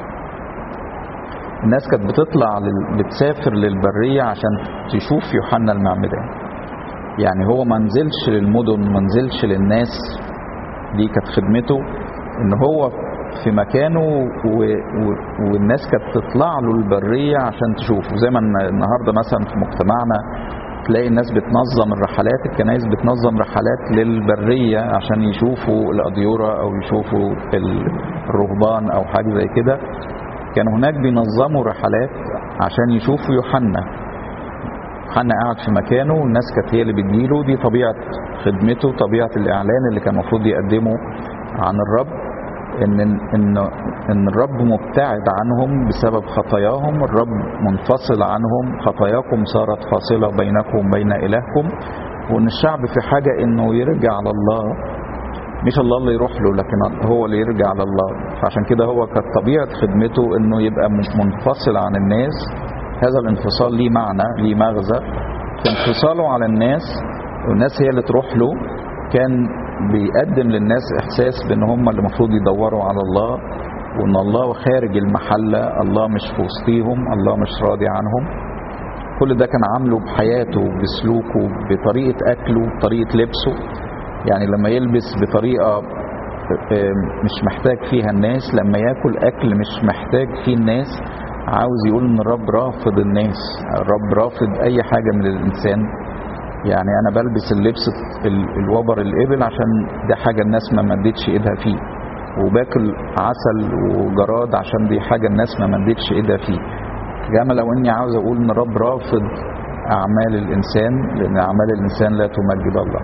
الناس كانت بتطلع لل... بتسافر للبرية عشان تشوف يوحنا المعمدان يعني هو ما نزلش للمدن ما نزلش للناس دي كانت خدمته ان هو في مكانه و... و... والناس كانت تطلع له البرية عشان تشوفه زي ما النهاردة مثلا في مجتمعنا تلاقي الناس بتنظم الرحلات الكنائس بتنظم رحلات للبرية عشان يشوفوا الأديرة أو يشوفوا الرهبان أو حاجة زي كده كان هناك بينظموا رحلات عشان يشوفوا يوحنا يوحنا قاعد في مكانه والناس كانت هي اللي بتجيله دي طبيعة خدمته طبيعة الإعلان اللي كان المفروض يقدمه عن الرب إن إن إن الرب مبتعد عنهم بسبب خطاياهم الرب منفصل عنهم خطاياكم صارت فاصلة بينكم وبين إلهكم وإن الشعب في حاجة إنه يرجع على الله مش الله اللي يروح له لكن هو اللي يرجع على الله فعشان كده هو كانت طبيعة خدمته انه يبقى منفصل عن الناس هذا الانفصال ليه معنى ليه مغزى في انفصاله على الناس والناس هي اللي تروح له كان بيقدم للناس احساس بان هم اللي المفروض يدوروا على الله وان الله خارج المحلة الله مش في وسطيهم الله مش راضي عنهم كل ده كان عامله بحياته بسلوكه بطريقة أكله بطريقة لبسه يعني لما يلبس بطريقة مش محتاج فيها الناس لما ياكل أكل مش محتاج فيه الناس عاوز يقول ان الرب رافض الناس الرب رافض اي حاجة من الانسان يعني انا بلبس اللبس الوبر الابل عشان ده حاجة الناس ما مدتش ايدها فيه وباكل عسل وجراد عشان دي حاجة الناس ما مدتش ايدها فيه جاما لو اني عاوز اقول ان الرب رافض اعمال الانسان لان اعمال الانسان لا تمجد الله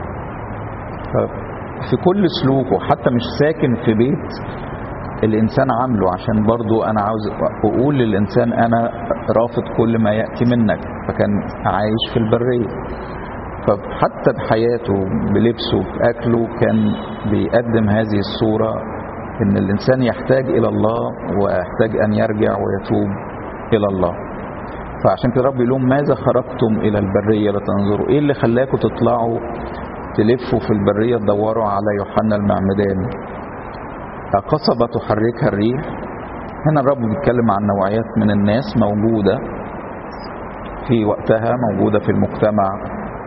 في كل سلوكه حتى مش ساكن في بيت الانسان عامله عشان برضو انا عاوز اقول للانسان انا رافض كل ما ياتي منك فكان عايش في البريه فحتى بحياته بلبسه باكله كان بيقدم هذه الصوره ان الانسان يحتاج الى الله ويحتاج ان يرجع ويتوب الى الله فعشان كده رب يقول لهم ماذا خرجتم الى البريه لتنظروا ايه اللي خلاكم تطلعوا تلفوا في البريه تدوروا على يوحنا المعمدان قصبة تحركها الريح هنا الرب بيتكلم عن نوعيات من الناس موجودة في وقتها موجودة في المجتمع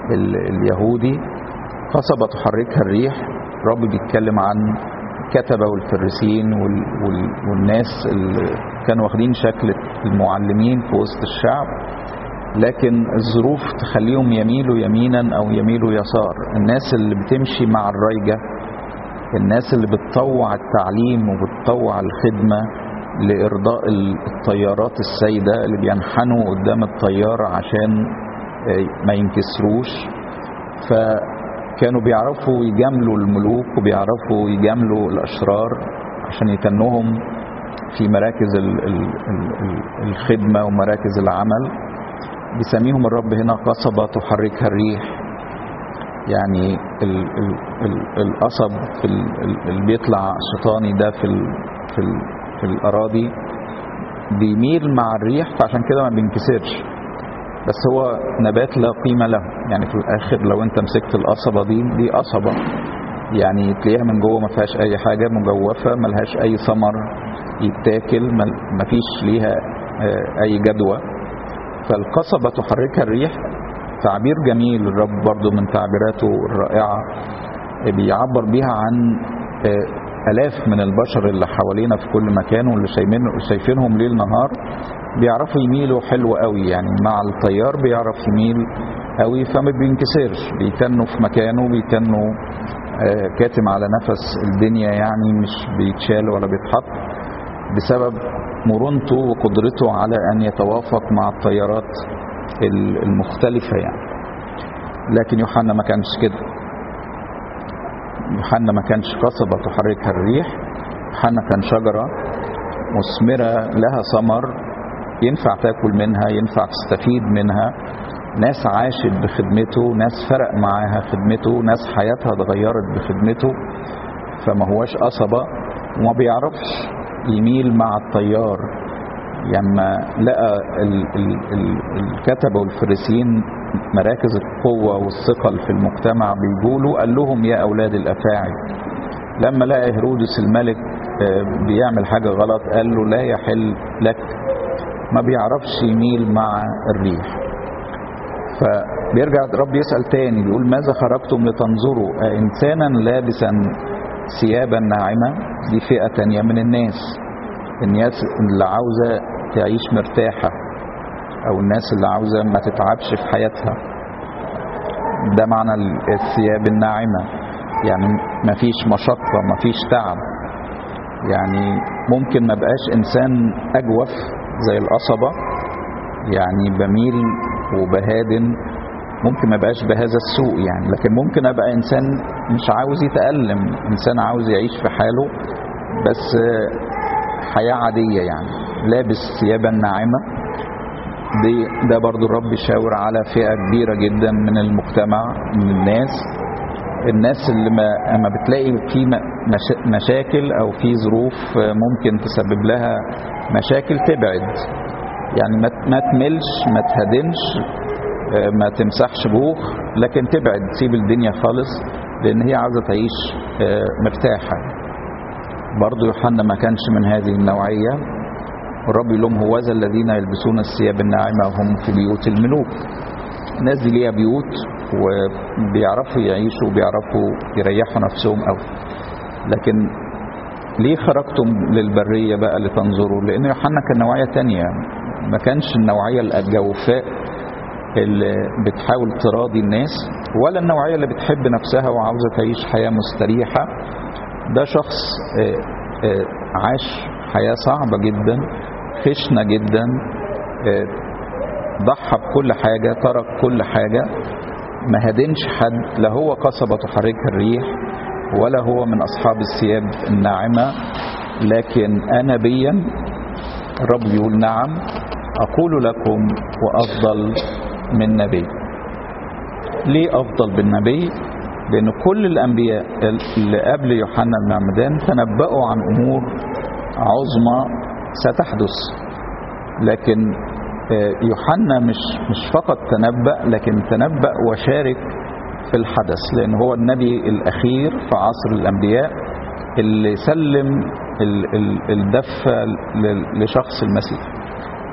ال اليهودي قصبة تحركها الريح رب بيتكلم عن الكتبة والفريسين وال وال والناس اللي كانوا واخدين شكل المعلمين في وسط الشعب لكن الظروف تخليهم يميلوا يمينا او يميلوا يسار الناس اللي بتمشي مع الريجة الناس اللي بتطوع التعليم وبتطوع الخدمة لإرضاء الطيارات السيدة اللي بينحنوا قدام الطيارة عشان ما ينكسروش فكانوا بيعرفوا يجاملوا الملوك وبيعرفوا يجاملوا الأشرار عشان يتنوهم في مراكز الخدمة ومراكز العمل بيسميهم الرب هنا قصبة تحركها الريح يعني ال ال ال القصب في اللي بيطلع شيطاني ده في ال في ال في الاراضي بيميل مع الريح فعشان كده ما بينكسرش بس هو نبات لا قيمة له يعني في الاخر لو انت مسكت القصبة دي دي قصبة يعني تلاقيها من جوه ما فيهاش اي حاجة مجوفة ملهاش اي ثمر يتاكل ما فيش ليها اي جدوى فالقصبة تحركها الريح تعبير جميل الرب برضو من تعبيراته الرائعة بيعبر بيها عن ألاف من البشر اللي حوالينا في كل مكان واللي شايفينهم ليل نهار بيعرفوا يميلوا حلو قوي يعني مع الطيار بيعرف يميل قوي فما بينكسرش بيتنوا في مكانه بيتنوا كاتم على نفس الدنيا يعني مش بيتشال ولا بيتحط بسبب مرونته وقدرته على أن يتوافق مع التيارات المختلفة يعني لكن يوحنا ما كانش كده يوحنا ما كانش قصبة تحركها الريح يوحنا كان شجرة مثمرة لها ثمر ينفع تاكل منها ينفع تستفيد منها ناس عاشت بخدمته ناس فرق معاها خدمته ناس حياتها اتغيرت بخدمته فما هواش قصبة وما بيعرفش يميل مع التيار لما لقى ال ال ال الكتبة والفريسيين مراكز القوة والثقل في المجتمع بيقولوا قال لهم يا أولاد الأفاعي لما لقى هيرودس الملك بيعمل حاجة غلط قال له لا يحل لك ما بيعرفش يميل مع الريح فبيرجع الرب يسأل تاني بيقول ماذا خرجتم لتنظروا إنسانا لابسا ثيابا ناعمة دي فئة تانية من الناس الناس اللي عاوزة تعيش مرتاحة أو الناس اللي عاوزة ما تتعبش في حياتها ده معنى الثياب الناعمة يعني مفيش مشقة مفيش تعب يعني ممكن ما بقاش إنسان أجوف زي القصبة يعني بميل وبهادن ممكن ما بقاش بهذا السوء يعني لكن ممكن ابقى انسان مش عاوز يتألم انسان عاوز يعيش في حاله بس حياة عادية يعني لابس ثيابا ناعمة دي ده برضو الرب يشاور على فئة كبيرة جدا من المجتمع من الناس الناس اللي ما, ما بتلاقي في مشاكل او في ظروف ممكن تسبب لها مشاكل تبعد يعني ما تملش ما تهدمش ما تمسحش بوخ لكن تبعد تسيب الدنيا خالص لان هي عاوزه تعيش مرتاحه برضو يوحنا ما كانش من هذه النوعيه والرب يقول لهم هوذا الذين يلبسون الثياب الناعمه وهم في بيوت الملوك الناس دي ليها بيوت وبيعرفوا يعيشوا وبيعرفوا يريحوا نفسهم قوي لكن ليه خرجتم للبرية بقى لتنظروا لأن يوحنا كان نوعية تانية ما كانش النوعية الجوفاء اللي بتحاول تراضي الناس ولا النوعية اللي بتحب نفسها وعاوزة تعيش حياة مستريحة ده شخص عاش حياة صعبة جدا خشنة جدا ضحى بكل حاجة ترك كل حاجة ما هدنش حد لا هو قصبة تحركها الريح ولا هو من أصحاب الثياب الناعمة لكن أنا بيا الرب يقول نعم أقول لكم وأفضل من نبي ليه أفضل بالنبي لأن كل الأنبياء اللي قبل يوحنا المعمدان تنبأوا عن أمور عظمى ستحدث لكن يوحنا مش مش فقط تنبأ لكن تنبأ وشارك في الحدث لأن هو النبي الأخير في عصر الأنبياء اللي سلم الدفة لشخص المسيح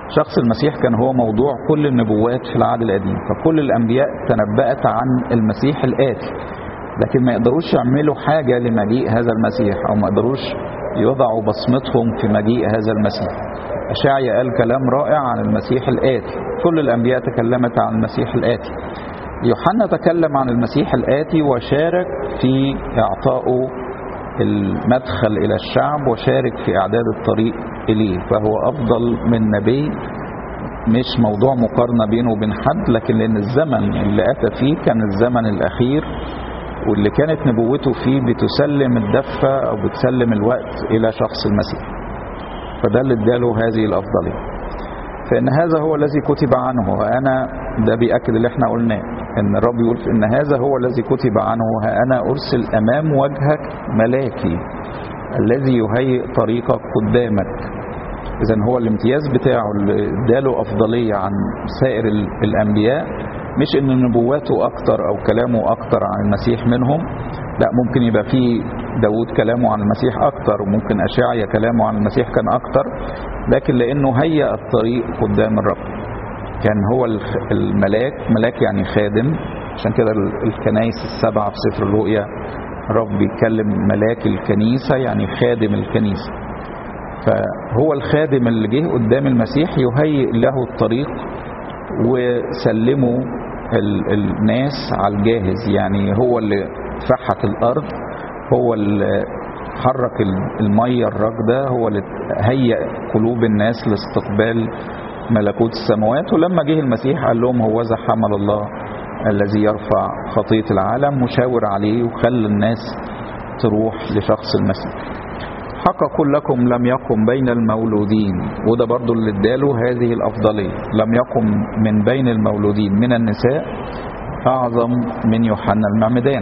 شخص المسيح كان هو موضوع كل النبوات في العهد القديم فكل الأنبياء تنبأت عن المسيح الآتي لكن ما يقدروش يعملوا حاجة لمجيء هذا المسيح أو ما يقدروش يضعوا بصمتهم في مجيء هذا المسيح أشعيا قال كلام رائع عن المسيح الآتي كل الأنبياء تكلمت عن المسيح الآتي يوحنا تكلم عن المسيح الآتي وشارك في إعطائه المدخل إلى الشعب وشارك في إعداد الطريق إليه فهو أفضل من نبي مش موضوع مقارنة بينه وبين حد لكن لأن الزمن اللي أتى فيه كان الزمن الأخير واللي كانت نبوته فيه بتسلم الدفة أو بتسلم الوقت إلى شخص المسيح فده اللي اداله هذه الأفضلية فإن هذا هو الذي كتب عنه وأنا ده بيأكد اللي احنا قلناه إن الرب يقول إن هذا هو الذي كتب عنه ها أنا أرسل أمام وجهك ملاكي الذي يهيئ طريقك قدامك إذا هو الامتياز بتاعه اللي اداله أفضلية عن سائر الأنبياء مش ان نبواته اكتر او كلامه اكتر عن المسيح منهم لا ممكن يبقى في داود كلامه عن المسيح اكتر وممكن اشعيا كلامه عن المسيح كان اكتر لكن لانه هيأ الطريق قدام الرب كان هو الملاك ملاك يعني خادم عشان كده الكنايس السبعة في سفر الرؤيا الرب بيتكلم ملاك الكنيسة يعني خادم الكنيسة فهو الخادم اللي جه قدام المسيح يهيئ له الطريق وسلموا الناس على الجاهز يعني هو اللي فحت الارض هو اللي حرك الميه الراكده هو اللي هيأ قلوب الناس لاستقبال ملكوت السماوات ولما جه المسيح قال لهم هو ذا حمل الله الذي يرفع خطيه العالم مشاور عليه وخلى الناس تروح لشخص المسيح حق كلكم لم يقم بين المولودين وده برضو اللي اداله هذه الأفضلية لم يقم من بين المولودين من النساء أعظم من يوحنا المعمدان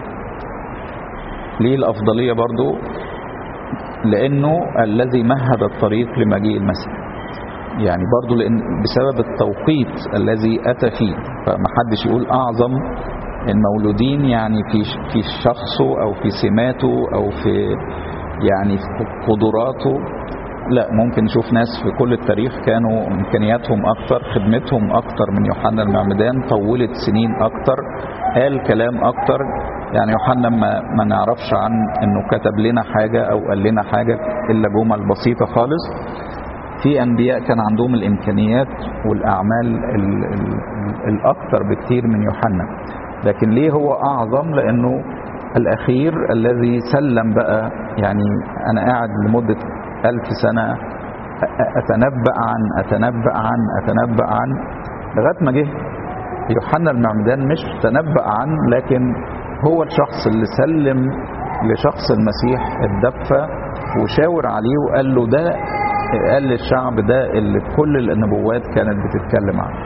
ليه الأفضلية برضو لأنه الذي مهد الطريق لمجيء المسيح يعني برضو لأن بسبب التوقيت الذي أتى فيه فمحدش يقول أعظم المولودين يعني في في شخصه أو في سماته أو في يعني في قدراته لا ممكن نشوف ناس في كل التاريخ كانوا امكانياتهم اكتر خدمتهم اكتر من يوحنا المعمدان طولت سنين اكتر قال كلام اكتر يعني يوحنا ما, ما نعرفش عن انه كتب لنا حاجة او قال لنا حاجة الا جمل بسيطة خالص في انبياء كان عندهم الامكانيات والاعمال ال ال الاكتر بكتير من يوحنا لكن ليه هو اعظم لانه الاخير الذي سلم بقى يعني انا قاعد لمدة الف سنة اتنبأ عن اتنبأ عن اتنبأ عن لغاية ما جه يوحنا المعمدان مش تنبأ عن لكن هو الشخص اللي سلم لشخص المسيح الدفة وشاور عليه وقال له ده قال للشعب ده اللي كل النبوات كانت بتتكلم عنه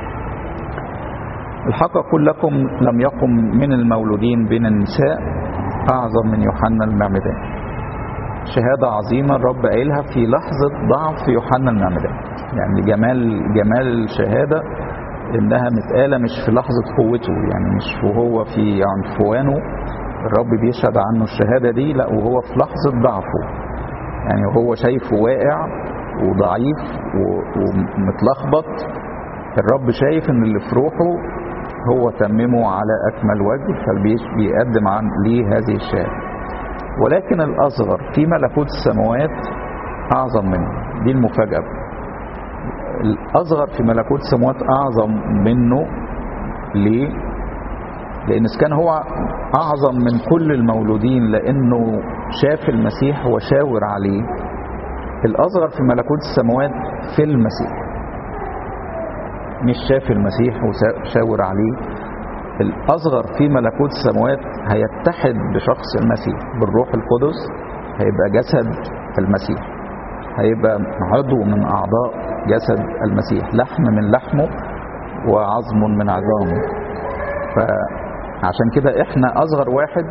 الحق كلكم لم يقم من المولودين بين النساء أعظم من يوحنا المعمدان شهادة عظيمة الرب قايلها في لحظة ضعف يوحنا المعمدان يعني جمال جمال الشهادة إنها متقالة مش في لحظة قوته يعني مش وهو في عنفوانه الرب بيشهد عنه الشهادة دي لا وهو في لحظة ضعفه يعني وهو شايفه واقع وضعيف ومتلخبط الرب شايف ان اللي في روحه هو تممه على اكمل وجه فبيقدم عن ليه هذه الشهاده ولكن الاصغر في ملكوت السماوات اعظم منه دي المفاجاه الاصغر في ملكوت السماوات اعظم منه ليه لان كان هو اعظم من كل المولودين لانه شاف المسيح وشاور عليه الاصغر في ملكوت السماوات في المسيح مش شاف المسيح وشاور عليه الأصغر في ملكوت السماوات هيتحد بشخص المسيح بالروح القدس هيبقى جسد المسيح هيبقى عضو من أعضاء جسد المسيح لحم من لحمه وعظم من عظامه فعشان كده احنا أصغر واحد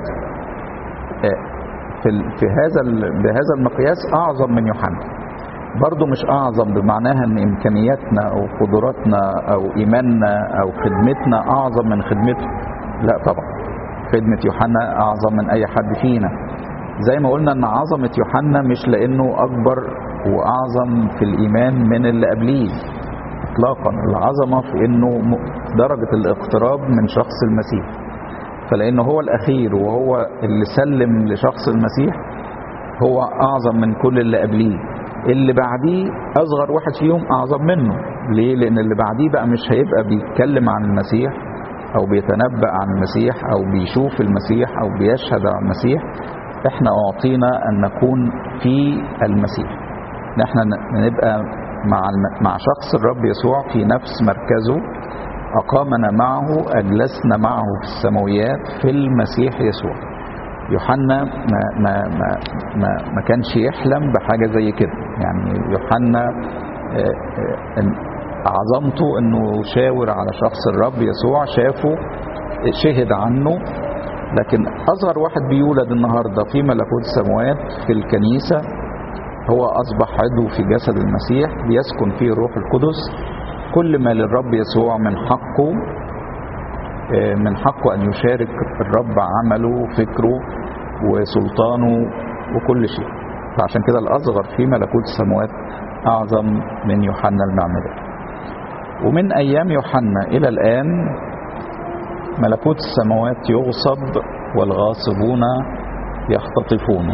في في هذا بهذا المقياس أعظم من يوحنا برضه مش أعظم بمعناها أن إمكانياتنا أو قدراتنا أو إيماننا أو خدمتنا أعظم من خدمته لا طبعا خدمة يوحنا أعظم من أي حد فينا زي ما قلنا أن عظمة يوحنا مش لأنه أكبر واعظم في الايمان من اللي قبليه اطلاقا العظمه في انه م- درجه الاقتراب من شخص المسيح فلانه هو الاخير وهو اللي سلم لشخص المسيح هو اعظم من كل اللي قبليه اللي بعديه اصغر واحد فيهم اعظم منه ليه لان اللي بعديه بقى مش هيبقى بيتكلم عن المسيح او بيتنبأ عن المسيح او بيشوف المسيح او بيشهد عن المسيح احنا اعطينا ان نكون في المسيح ان احنا ن- نبقى مع الم- مع شخص الرب يسوع في نفس مركزه اقامنا معه اجلسنا معه في السماويات في المسيح يسوع يوحنا ما ما ما ما, ما كانش يحلم بحاجه زي كده يعني يوحنا آه، آه، إن- عظمته انه شاور على شخص الرب يسوع شافه شهد عنه لكن اصغر واحد بيولد النهارده في ملكوت السماوات في الكنيسه هو اصبح عضو في جسد المسيح بيسكن فيه الروح القدس كل ما للرب يسوع من حقه آه، من حقه ان يشارك الرب عمله فكره وسلطانه وكل شيء فعشان كده الاصغر في ملكوت السماوات اعظم من يوحنا المعمدان ومن ايام يوحنا الى الان ملكوت السماوات يغصب والغاصبون يختطفونه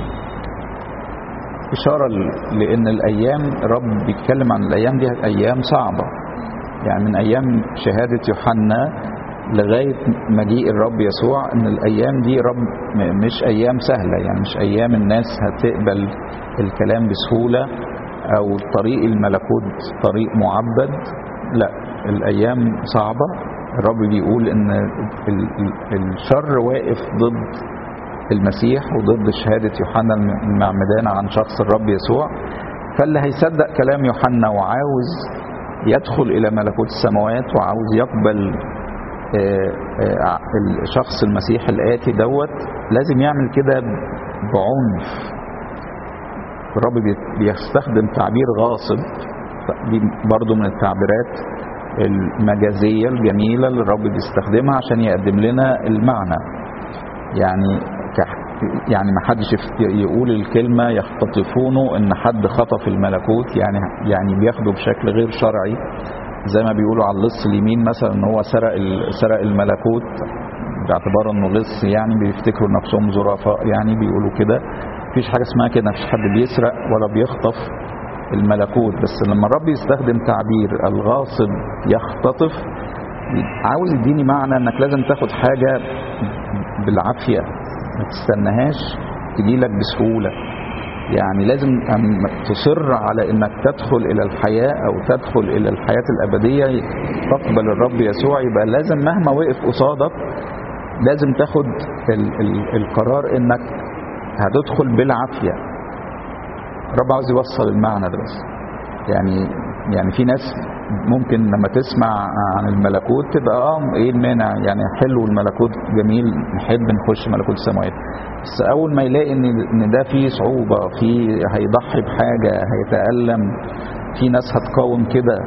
إشارة ل- لأن الأيام الرب بيتكلم عن الأيام دي أيام صعبة يعني من أيام شهادة يوحنا لغاية مجيء الرب يسوع إن الأيام دي رب م- مش أيام سهلة يعني مش أيام الناس هتقبل الكلام بسهولة أو طريق الملكوت طريق معبد لا الأيام صعبة الرب بيقول إن ال- ال- الشر واقف ضد المسيح وضد شهادة يوحنا المعمدان عن شخص الرب يسوع فاللي هيصدق كلام يوحنا وعاوز يدخل إلى ملكوت السماوات وعاوز يقبل آه، آه، الشخص المسيح الآتي دوت لازم يعمل كده بعنف الرب بي- بيستخدم تعبير غاصب دي برضو من التعبيرات المجازية الجميلة اللي الرب بيستخدمها عشان يقدم لنا المعنى يعني كح- يعني ما حدش يف- يقول الكلمة يختطفونه ان حد خطف الملكوت يعني يعني بياخده بشكل غير شرعي زي ما بيقولوا على اللص اليمين مثلا ان هو سرق ال- سرق الملكوت باعتبار انه لص يعني بيفتكروا نفسهم ظرفاء يعني بيقولوا كده مفيش حاجه اسمها كده مفيش حد بيسرق ولا بيخطف الملكوت بس لما الرب يستخدم تعبير الغاصب يختطف عاوز يديني معنى انك لازم تاخد حاجه بالعافيه ما تستناهاش تجيلك بسهوله يعني لازم أم تصر على انك تدخل الى الحياه او تدخل الى الحياه الابديه تقبل الرب يسوع يبقى لازم مهما وقف قصادك لازم تاخد ال ال القرار انك هتدخل بالعافيه الرب عاوز يوصل المعنى ده بس يعني يعني في ناس ممكن لما تسمع عن الملكوت تبقى اه ايه المانع يعني حلو الملكوت جميل نحب نخش ملكوت السماوات بس اول ما يلاقي ان ان ده فيه صعوبه في هيضحي بحاجه هيتالم في ناس هتقاوم كده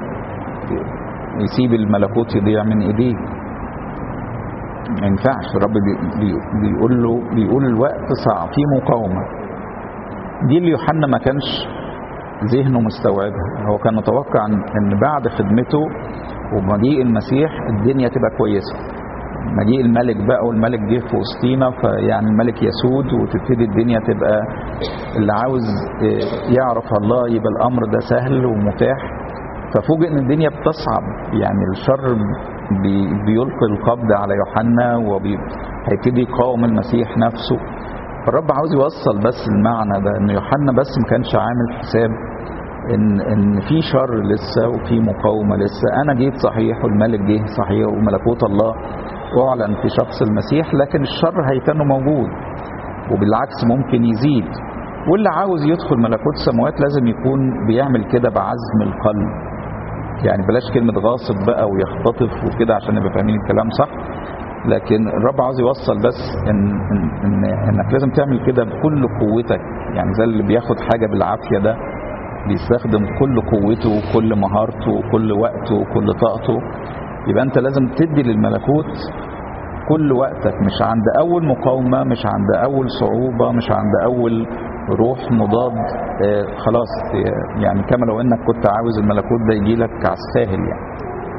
يسيب الملكوت يضيع من ايديه ما ينفعش الرب بي بي بيقول له بيقول الوقت صعب في مقاومه دي اللي يوحنا ما كانش ذهنه مستوعبها هو كان متوقع ان إن بعد خدمته ومجيء المسيح الدنيا تبقى كويسه مجيء الملك بقى والملك جه في وسطينا فيعني الملك يسود وتبتدي الدنيا تبقى اللي عاوز إيه، يعرف الله يبقى الامر ده سهل ومتاح ففوجئ ان الدنيا بتصعب يعني الشر بي بيلقي القبض على يوحنا وهيبتدي يقاوم المسيح نفسه فالرب عاوز يوصل بس المعنى ده ان يوحنا بس ما كانش عامل حساب ان ان في شر لسه وفي مقاومه لسه انا جيت صحيح والملك جه صحيح وملكوت الله اعلن في شخص المسيح لكن الشر هيتنه موجود وبالعكس ممكن يزيد واللي عاوز يدخل ملكوت السماوات لازم يكون بيعمل كده بعزم القلب يعني بلاش كلمة غاصب بقى ويختطف وكده عشان نبقى فاهمين الكلام صح لكن الرب عاوز يوصل بس إن, إن, إن انك لازم تعمل كده بكل قوتك يعني زي اللي بياخد حاجة بالعافية ده بيستخدم كل قوته وكل مهارته وكل وقته وكل طاقته يبقى انت لازم تدي للملكوت كل وقتك مش عند اول مقاومة مش عند اول صعوبة مش عند اول روح مضاد آه، خلاص آه، يعني كما لو انك كنت عاوز الملكوت ده يجي لك على الساهل يعني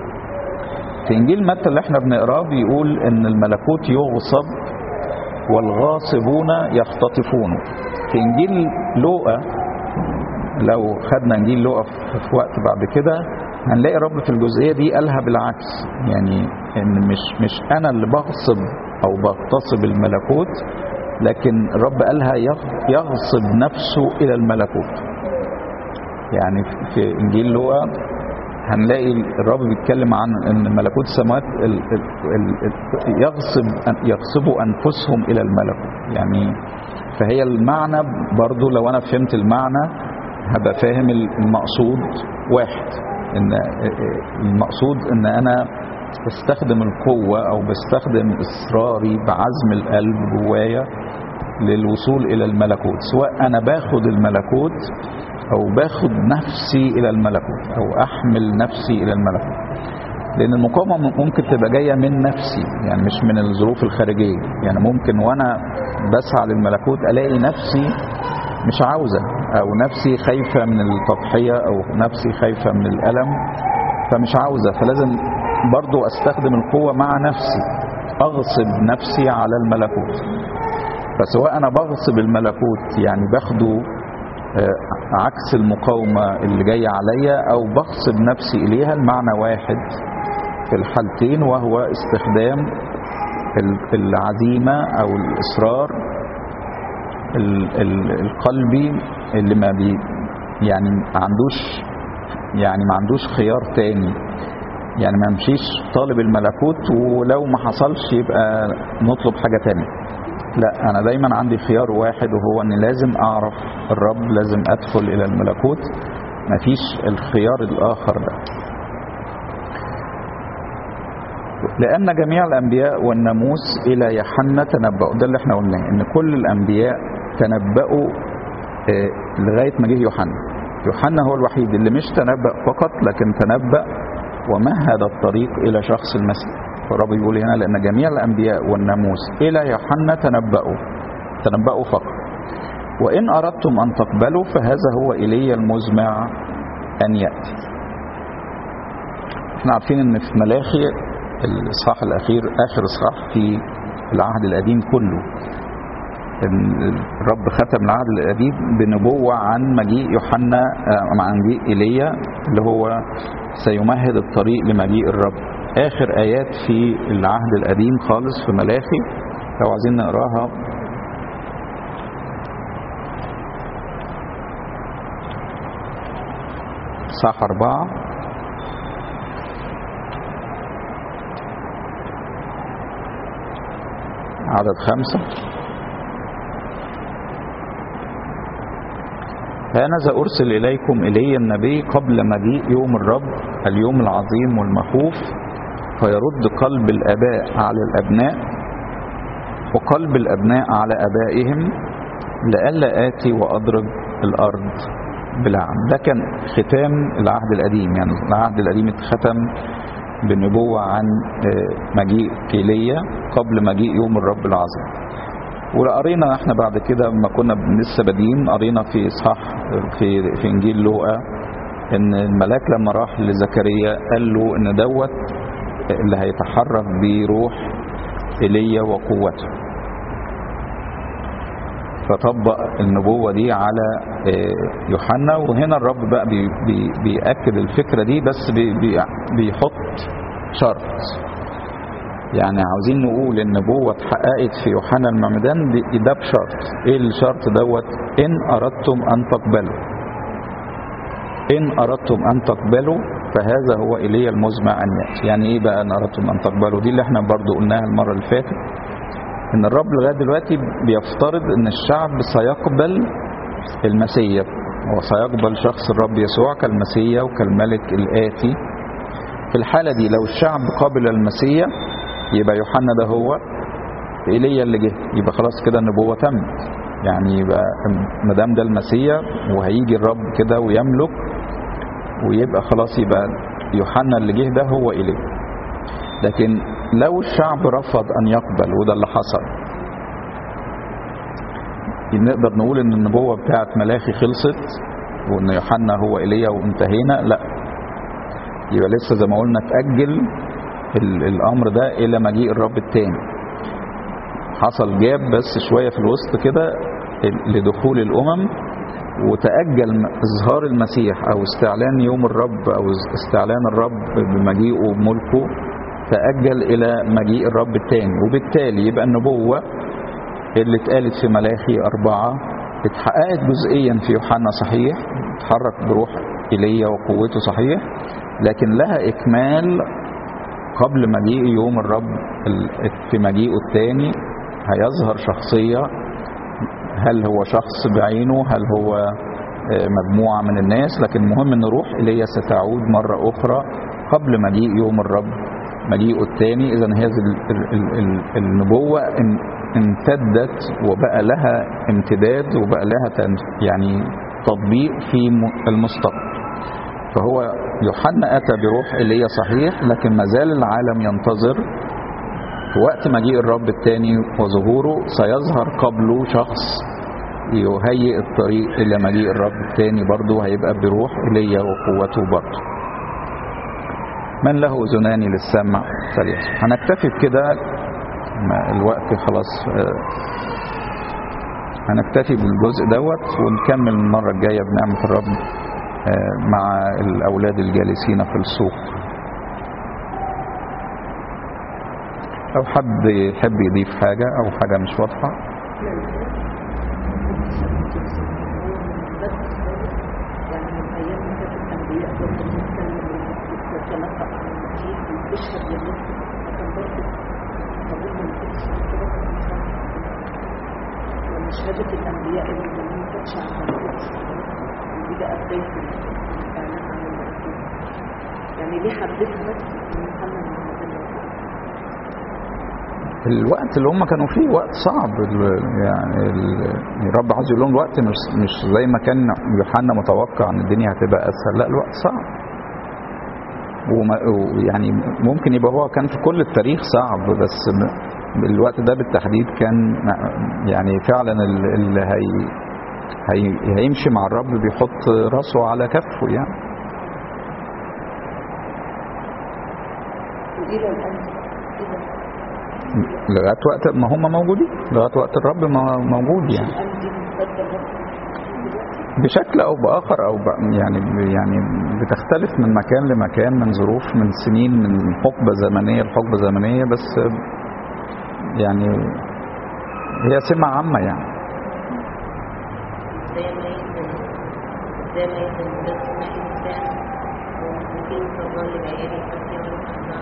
في انجيل متى اللي احنا بنقراه بيقول ان الملكوت يغصب والغاصبون يختطفونه في انجيل لوقا لو خدنا انجيل لوقا في في وقت بعد كده هنلاقي الرب في الجزئيه دي قالها بالعكس يعني ان مش مش انا اللي بغصب او بغتصب الملكوت لكن الرب قالها يغ- يغصب نفسه الى الملكوت يعني في انجيل لوقا هنلاقي الرب بيتكلم عن ان ملكوت السماوات ال- ال- ال- ال- يغصب يغصبوا انفسهم الى الملكوت يعني فهي المعنى برضو لو انا فهمت المعنى هبقى فاهم المقصود واحد ان المقصود ان انا بستخدم القوة او بستخدم اصراري بعزم القلب جوايا للوصول الى الملكوت سواء انا باخد الملكوت او باخد نفسي الى الملكوت او احمل نفسي الى الملكوت لان المقاومه ممكن تبقى جايه من نفسي يعني مش من الظروف الخارجيه يعني ممكن وانا بسعى للملكوت الاقي نفسي مش عاوزه او نفسي خايفه من التضحيه او نفسي خايفه من الالم فمش عاوزه فلازم برضو استخدم القوه مع نفسي اغصب نفسي على الملكوت فسواء انا بغصب الملكوت يعني باخده آه، عكس المقاومة اللي جاية عليا أو بغصب نفسي إليها المعنى واحد في الحالتين وهو استخدام ال- العزيمة أو الإصرار ال- ال- القلبي اللي ما بي يعني ما عندوش يعني ما عندوش خيار تاني يعني ما يمشيش طالب الملكوت ولو ما حصلش يبقى نطلب حاجة تانية لا انا دايما عندي خيار واحد وهو ان لازم اعرف الرب لازم ادخل الى الملكوت مفيش الخيار الاخر ده لان جميع الانبياء والناموس الى يوحنا تنبأوا ده اللي احنا قلناه ان كل الانبياء تنبأوا آه، لغايه ما جه يوحنا يوحنا هو الوحيد اللي مش تنبأ فقط لكن تنبأ ومهد الطريق الى شخص المسيح فالرب بيقول هنا لان جميع الانبياء والناموس الى يوحنا تنبأوا تنبأوا فقط وان اردتم ان تقبلوا فهذا هو ايليا المزمع ان ياتي احنا عارفين ان في ملاخي الاصحاح الاخير اخر اصحاح في العهد القديم كله إن الرب ختم العهد القديم بنبوة عن مجيء يوحنا آه، عن مجيء ايليا اللي هو سيمهد الطريق لمجيء الرب اخر ايات في العهد القديم خالص في ملاخي لو عايزين نقراها صح أربعة عدد خمسة هانذا أرسل إليكم إلي النبي قبل مجيء يوم الرب اليوم العظيم والمخوف فيرد قلب الآباء على الأبناء وقلب الأبناء على آبائهم لئلا آتي وأضرب الأرض بلعن ده كان ختام العهد القديم يعني العهد القديم اتختم بالنبوة عن آه، مجيء ايليا قبل مجيء يوم الرب العظيم وقرينا احنا بعد كده لما كنا لسه بادئين قرينا في اصحاح في في انجيل لوقا ان الملاك لما راح لزكريا قال له ان دوت اللي هيتحرك بروح ايليا وقوته فطبق النبوة دي على آه، يوحنا وهنا الرب بقى بي بي بيأكد الفكرة دي بس بي بي بيحط شرط يعني عاوزين نقول النبوة اتحققت في يوحنا المعمدان دي- ده بشرط ايه الشرط دوت ان اردتم ان تقبلوا ان اردتم ان تقبلوا فهذا هو ايليا المزمع ان ياتي يعني ايه بقى ان اردتم ان تقبلوا دي اللي احنا برضو قلناها المرة اللي فاتت ان الرب لغايه دلوقتي بيفترض ان الشعب سيقبل المسيا وسيقبل شخص الرب يسوع كالمسيا وكالملك الاتي في الحاله دي لو الشعب قابل المسيا يبقى يوحنا ده هو ايليا اللي جه يبقى خلاص كده النبوه تمت يعني يبقى ما دام ده المسيا وهيجي الرب كده ويملك ويبقى خلاص يبقى يوحنا اللي جه ده هو ايليا لكن لو الشعب رفض ان يقبل وده اللي حصل نقدر نقول ان النبوة بتاعت ملاخي خلصت وان يوحنا هو ايليا وانتهينا لا يبقى لسه زي ما قلنا تأجل ال- الامر ده الى مجيء الرب التاني حصل جاب بس شوية في الوسط كده ال- لدخول الامم وتأجل م- إظهار المسيح أو استعلان يوم الرب أو اس- استعلان الرب بمجيئه وملكه تأجل إلى مجيء الرب الثاني وبالتالي يبقى النبوة اللي اتقالت في ملاخي أربعة اتحققت جزئيا في يوحنا صحيح اتحرك بروح إيليا وقوته صحيح لكن لها إكمال قبل مجيء يوم الرب ال- في مجيئه الثاني هيظهر شخصية هل هو شخص بعينه هل هو آه، مجموعة من الناس لكن المهم ان روح ايليا ستعود مرة اخرى قبل مجيء يوم الرب مجيئه الثاني اذا هذه ال- ال- ال- ال- النبوة ان- امتدت وبقى لها امتداد وبقى لها تن- يعني تطبيق في م- المستقبل فهو يوحنا اتى بروح ايليا صحيح لكن ما زال العالم ينتظر في وقت مجيء الرب الثاني وظهوره سيظهر قبله شخص يهيئ الطريق الى مجيء الرب الثاني برضه هيبقى بروح ايليا وقوته برضه من له اذنان للسمع فليسمع هنكتفي بكده ما الوقت خلاص آه، هنكتفي بالجزء دوت ونكمل المره الجايه بنعمه الرب آه، مع الاولاد الجالسين في السوق لو حد يحب يضيف حاجة أو حاجة مش واضحة يعني من ايام ما كانت الانبياء برضه بتتكلم وتتلقى عن المسيح وتشهد للناس فكان برضه طبيب من القدس كده لما شهادة الانبياء اللي ما كانتش عن القدس ودي بقى بداية الاعلان عن المسيح يعني ليه حددها بس من يوحنا المعلم الوقت اللي هم كانوا فيه وقت صعب ال- يعني ال- الرب عايز يقول لهم الوقت مش مش زي ما كان يوحنا متوقع ان الدنيا هتبقى اسهل لا الوقت صعب وما- ويعني ممكن يبقى هو كان في كل التاريخ صعب بس م- الوقت ده بالتحديد كان يعني فعلا ال- اللي هي هي هيمشي مع الرب بيحط راسه على كفه يعني والى الان الى لغايه وقت ما هم موجودين لغايه وقت الرب ما موجود يعني الان دي ممتده برضه دلوقتي بشكل او باخر او ب... يعني يعني بتختلف من مكان لمكان من ظروف من سنين من حقبه زمنيه لحقبه زمنيه بس يعني هي سمه عامه يعني زي ما يمكن زي ما يمكن بس ما إنسان وممكن تظل بعيد كثيرا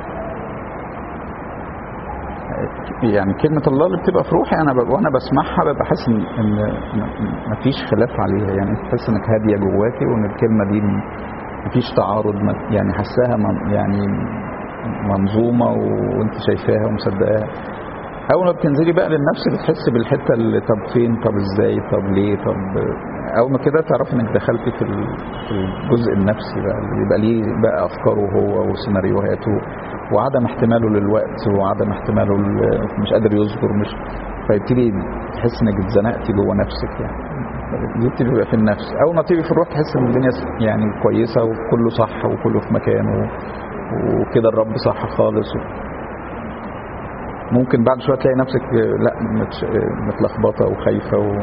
يعني كلمة الله اللي بتبقى في روحي أنا ببقى وأنا بسمعها ببقى حاسس إن إن م- مفيش خلاف عليها يعني أنت تحس إنك هادية جواكي وإن الكلمة دي م- مفيش تعارض ما- يعني حساها من- يعني منظومة وأنت شايفاها ومصدقاها أول ما بتنزلي بقى للنفس بتحس بالحتة اللي طب فين طب إزاي طب ليه طب أول ما كده تعرف إنك دخلتي في ال- في الجزء النفسي بقى اللي بيبقى ليه بقى أفكاره هو وسيناريوهاته وعدم احتماله للوقت وعدم احتماله ل- مش قادر يصبر مش فيبتدي تحس انك اتزنقتي جوه نفسك يعني دي بتبقى في النفس اول ما تيجي في الروح تحس ان الدنيا س- يعني كويسه وكله صح وكله في مكانه وكده الرب صح خالص ممكن بعد شويه تلاقي نفسك لا متش- متلخبطه وخايفه و...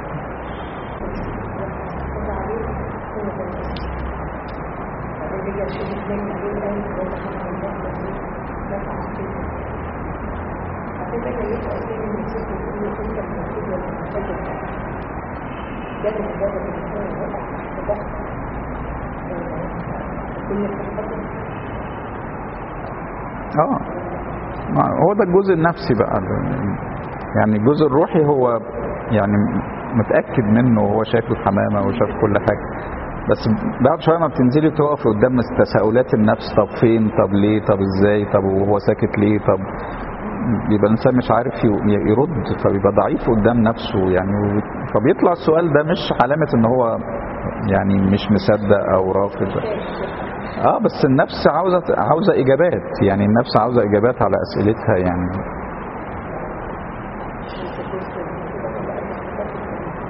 اه ما هو ده الجزء النفسي بقى يعني الجزء الروحي هو يعني متاكد منه وهو شايف الحمامه وشاف كل حاجه بس بعد شويه ما بتنزلي تقف قدام تساؤلات النفس طب فين طب ليه طب ازاي طب وهو ساكت ليه طب بيبقى الانسان مش عارف ي- يرد فبيبقى ضعيف قدام نفسه يعني و- فبيطلع السؤال ده مش علامه ان هو يعني مش مصدق او رافض اه بس النفس عاوزه عاوزه اجابات يعني النفس عاوزه اجابات على اسئلتها يعني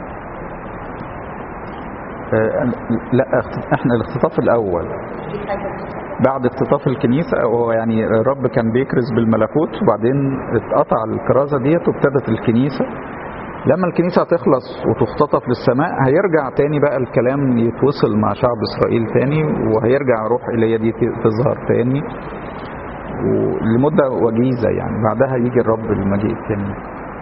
آه، لا اخت- احنا الاختطاف الاول في حاجة بعد اختطاف الكنيسة هو يعني الرب كان بيكرز بالملكوت وبعدين اتقطع الكرازة ديت وابتدت الكنيسة لما الكنيسة هتخلص وتختطف للسماء هيرجع تاني بقى الكلام يتوصل مع شعب إسرائيل تاني وهيرجع روح إيليا دي تظهر تاني ولمدة وجيزة يعني بعدها يجي الرب المجيء التاني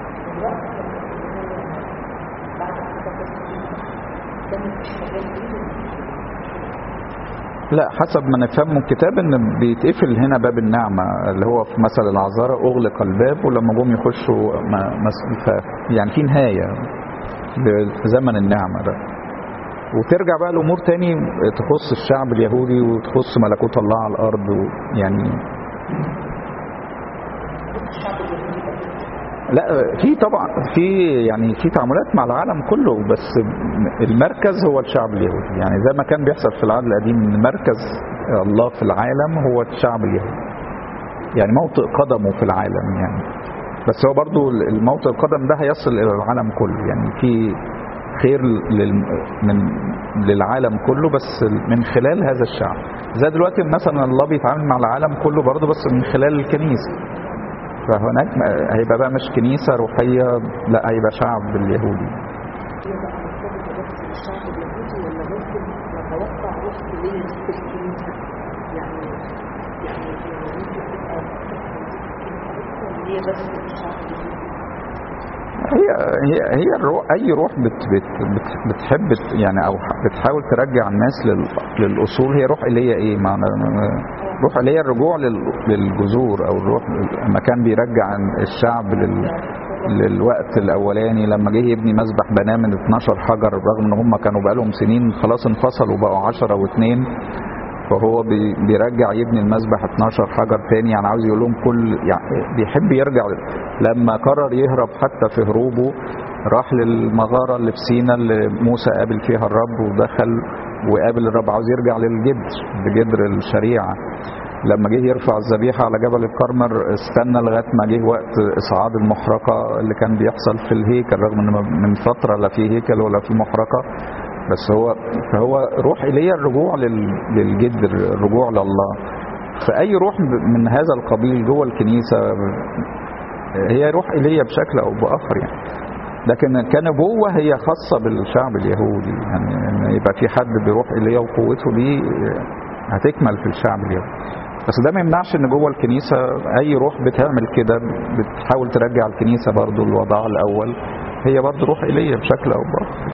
لا حسب ما نفهم من الكتاب ان بيتقفل هنا باب النعمة اللي هو في مثل العذارى اغلق الباب ولما جم يخشوا ما مس- ف- يعني في نهاية لزمن النعمة ده وترجع بقى الامور تاني تخص الشعب اليهودي وتخص ملكوت الله على الارض و- يعني لا في طبعا في يعني في تعاملات مع العالم كله بس المركز هو الشعب اليهودي يعني زي ما كان بيحصل في العهد القديم ان مركز الله في العالم هو الشعب اليهودي يعني موطئ قدمه في العالم يعني بس هو برضو الموطئ القدم ده هيصل الى العالم كله يعني في خير لل من للعالم كله بس من خلال هذا الشعب زي دلوقتي مثلا الله بيتعامل مع العالم كله برضه بس من خلال الكنيسه فهناك هيبقى بقى مش كنيسة روحية لا هيبقى شعب اليهودي هي بقى مرتبطة بس بالشعب اليهودي ولا ممكن نتوقع روح كلية في الكنيسة يعني يعني يعني ممكن تبقى ولا هي بس الشعب اليهودي هي هي هي الروح اي روح بت بت بت بتحب ت- يعني او ح- بتحاول ترجع الناس لل للاصول هي روح اللي هي ايه معنى روح اللي هي الرجوع لل- للجذور او الروح لما كان بيرجع الشعب لل للوقت الاولاني لما جه يبني مسبح بناه من 12 حجر رغم ان هم كانوا بقالهم سنين خلاص انفصلوا بقوا 10 واثنين فهو بي- بيرجع يبني المسبح 12 حجر تاني يعني عاوز يقول لهم كل يعني بيحب يرجع لما قرر يهرب حتى في هروبه راح للمغارة اللي في سينا اللي موسى قابل فيها الرب ودخل وقابل الرب عاوز يرجع للجدر لجدر الشريعة لما جه يرفع الذبيحة على جبل الكرمر استنى لغاية ما جه وقت إصعاد المحرقة اللي كان بيحصل في الهيكل رغم إن من فترة لا في هيكل ولا في محرقة بس هو فهو روح إليه الرجوع لل- للجدر الرجوع لله فأي روح من هذا القبيل جوه الكنيسة هي روح إليه بشكل أو بآخر يعني لكن كنبوة هي خاصة بالشعب اليهودي يعني إن يبقى في حد بيروح إليه وقوته دي هتكمل في الشعب اليهودي بس ده ما يمنعش ان جوه الكنيسه اي روح بتعمل كده بتحاول ترجع الكنيسه برضو لوضعها الاول هي برضو روح ايليا بشكل او باخر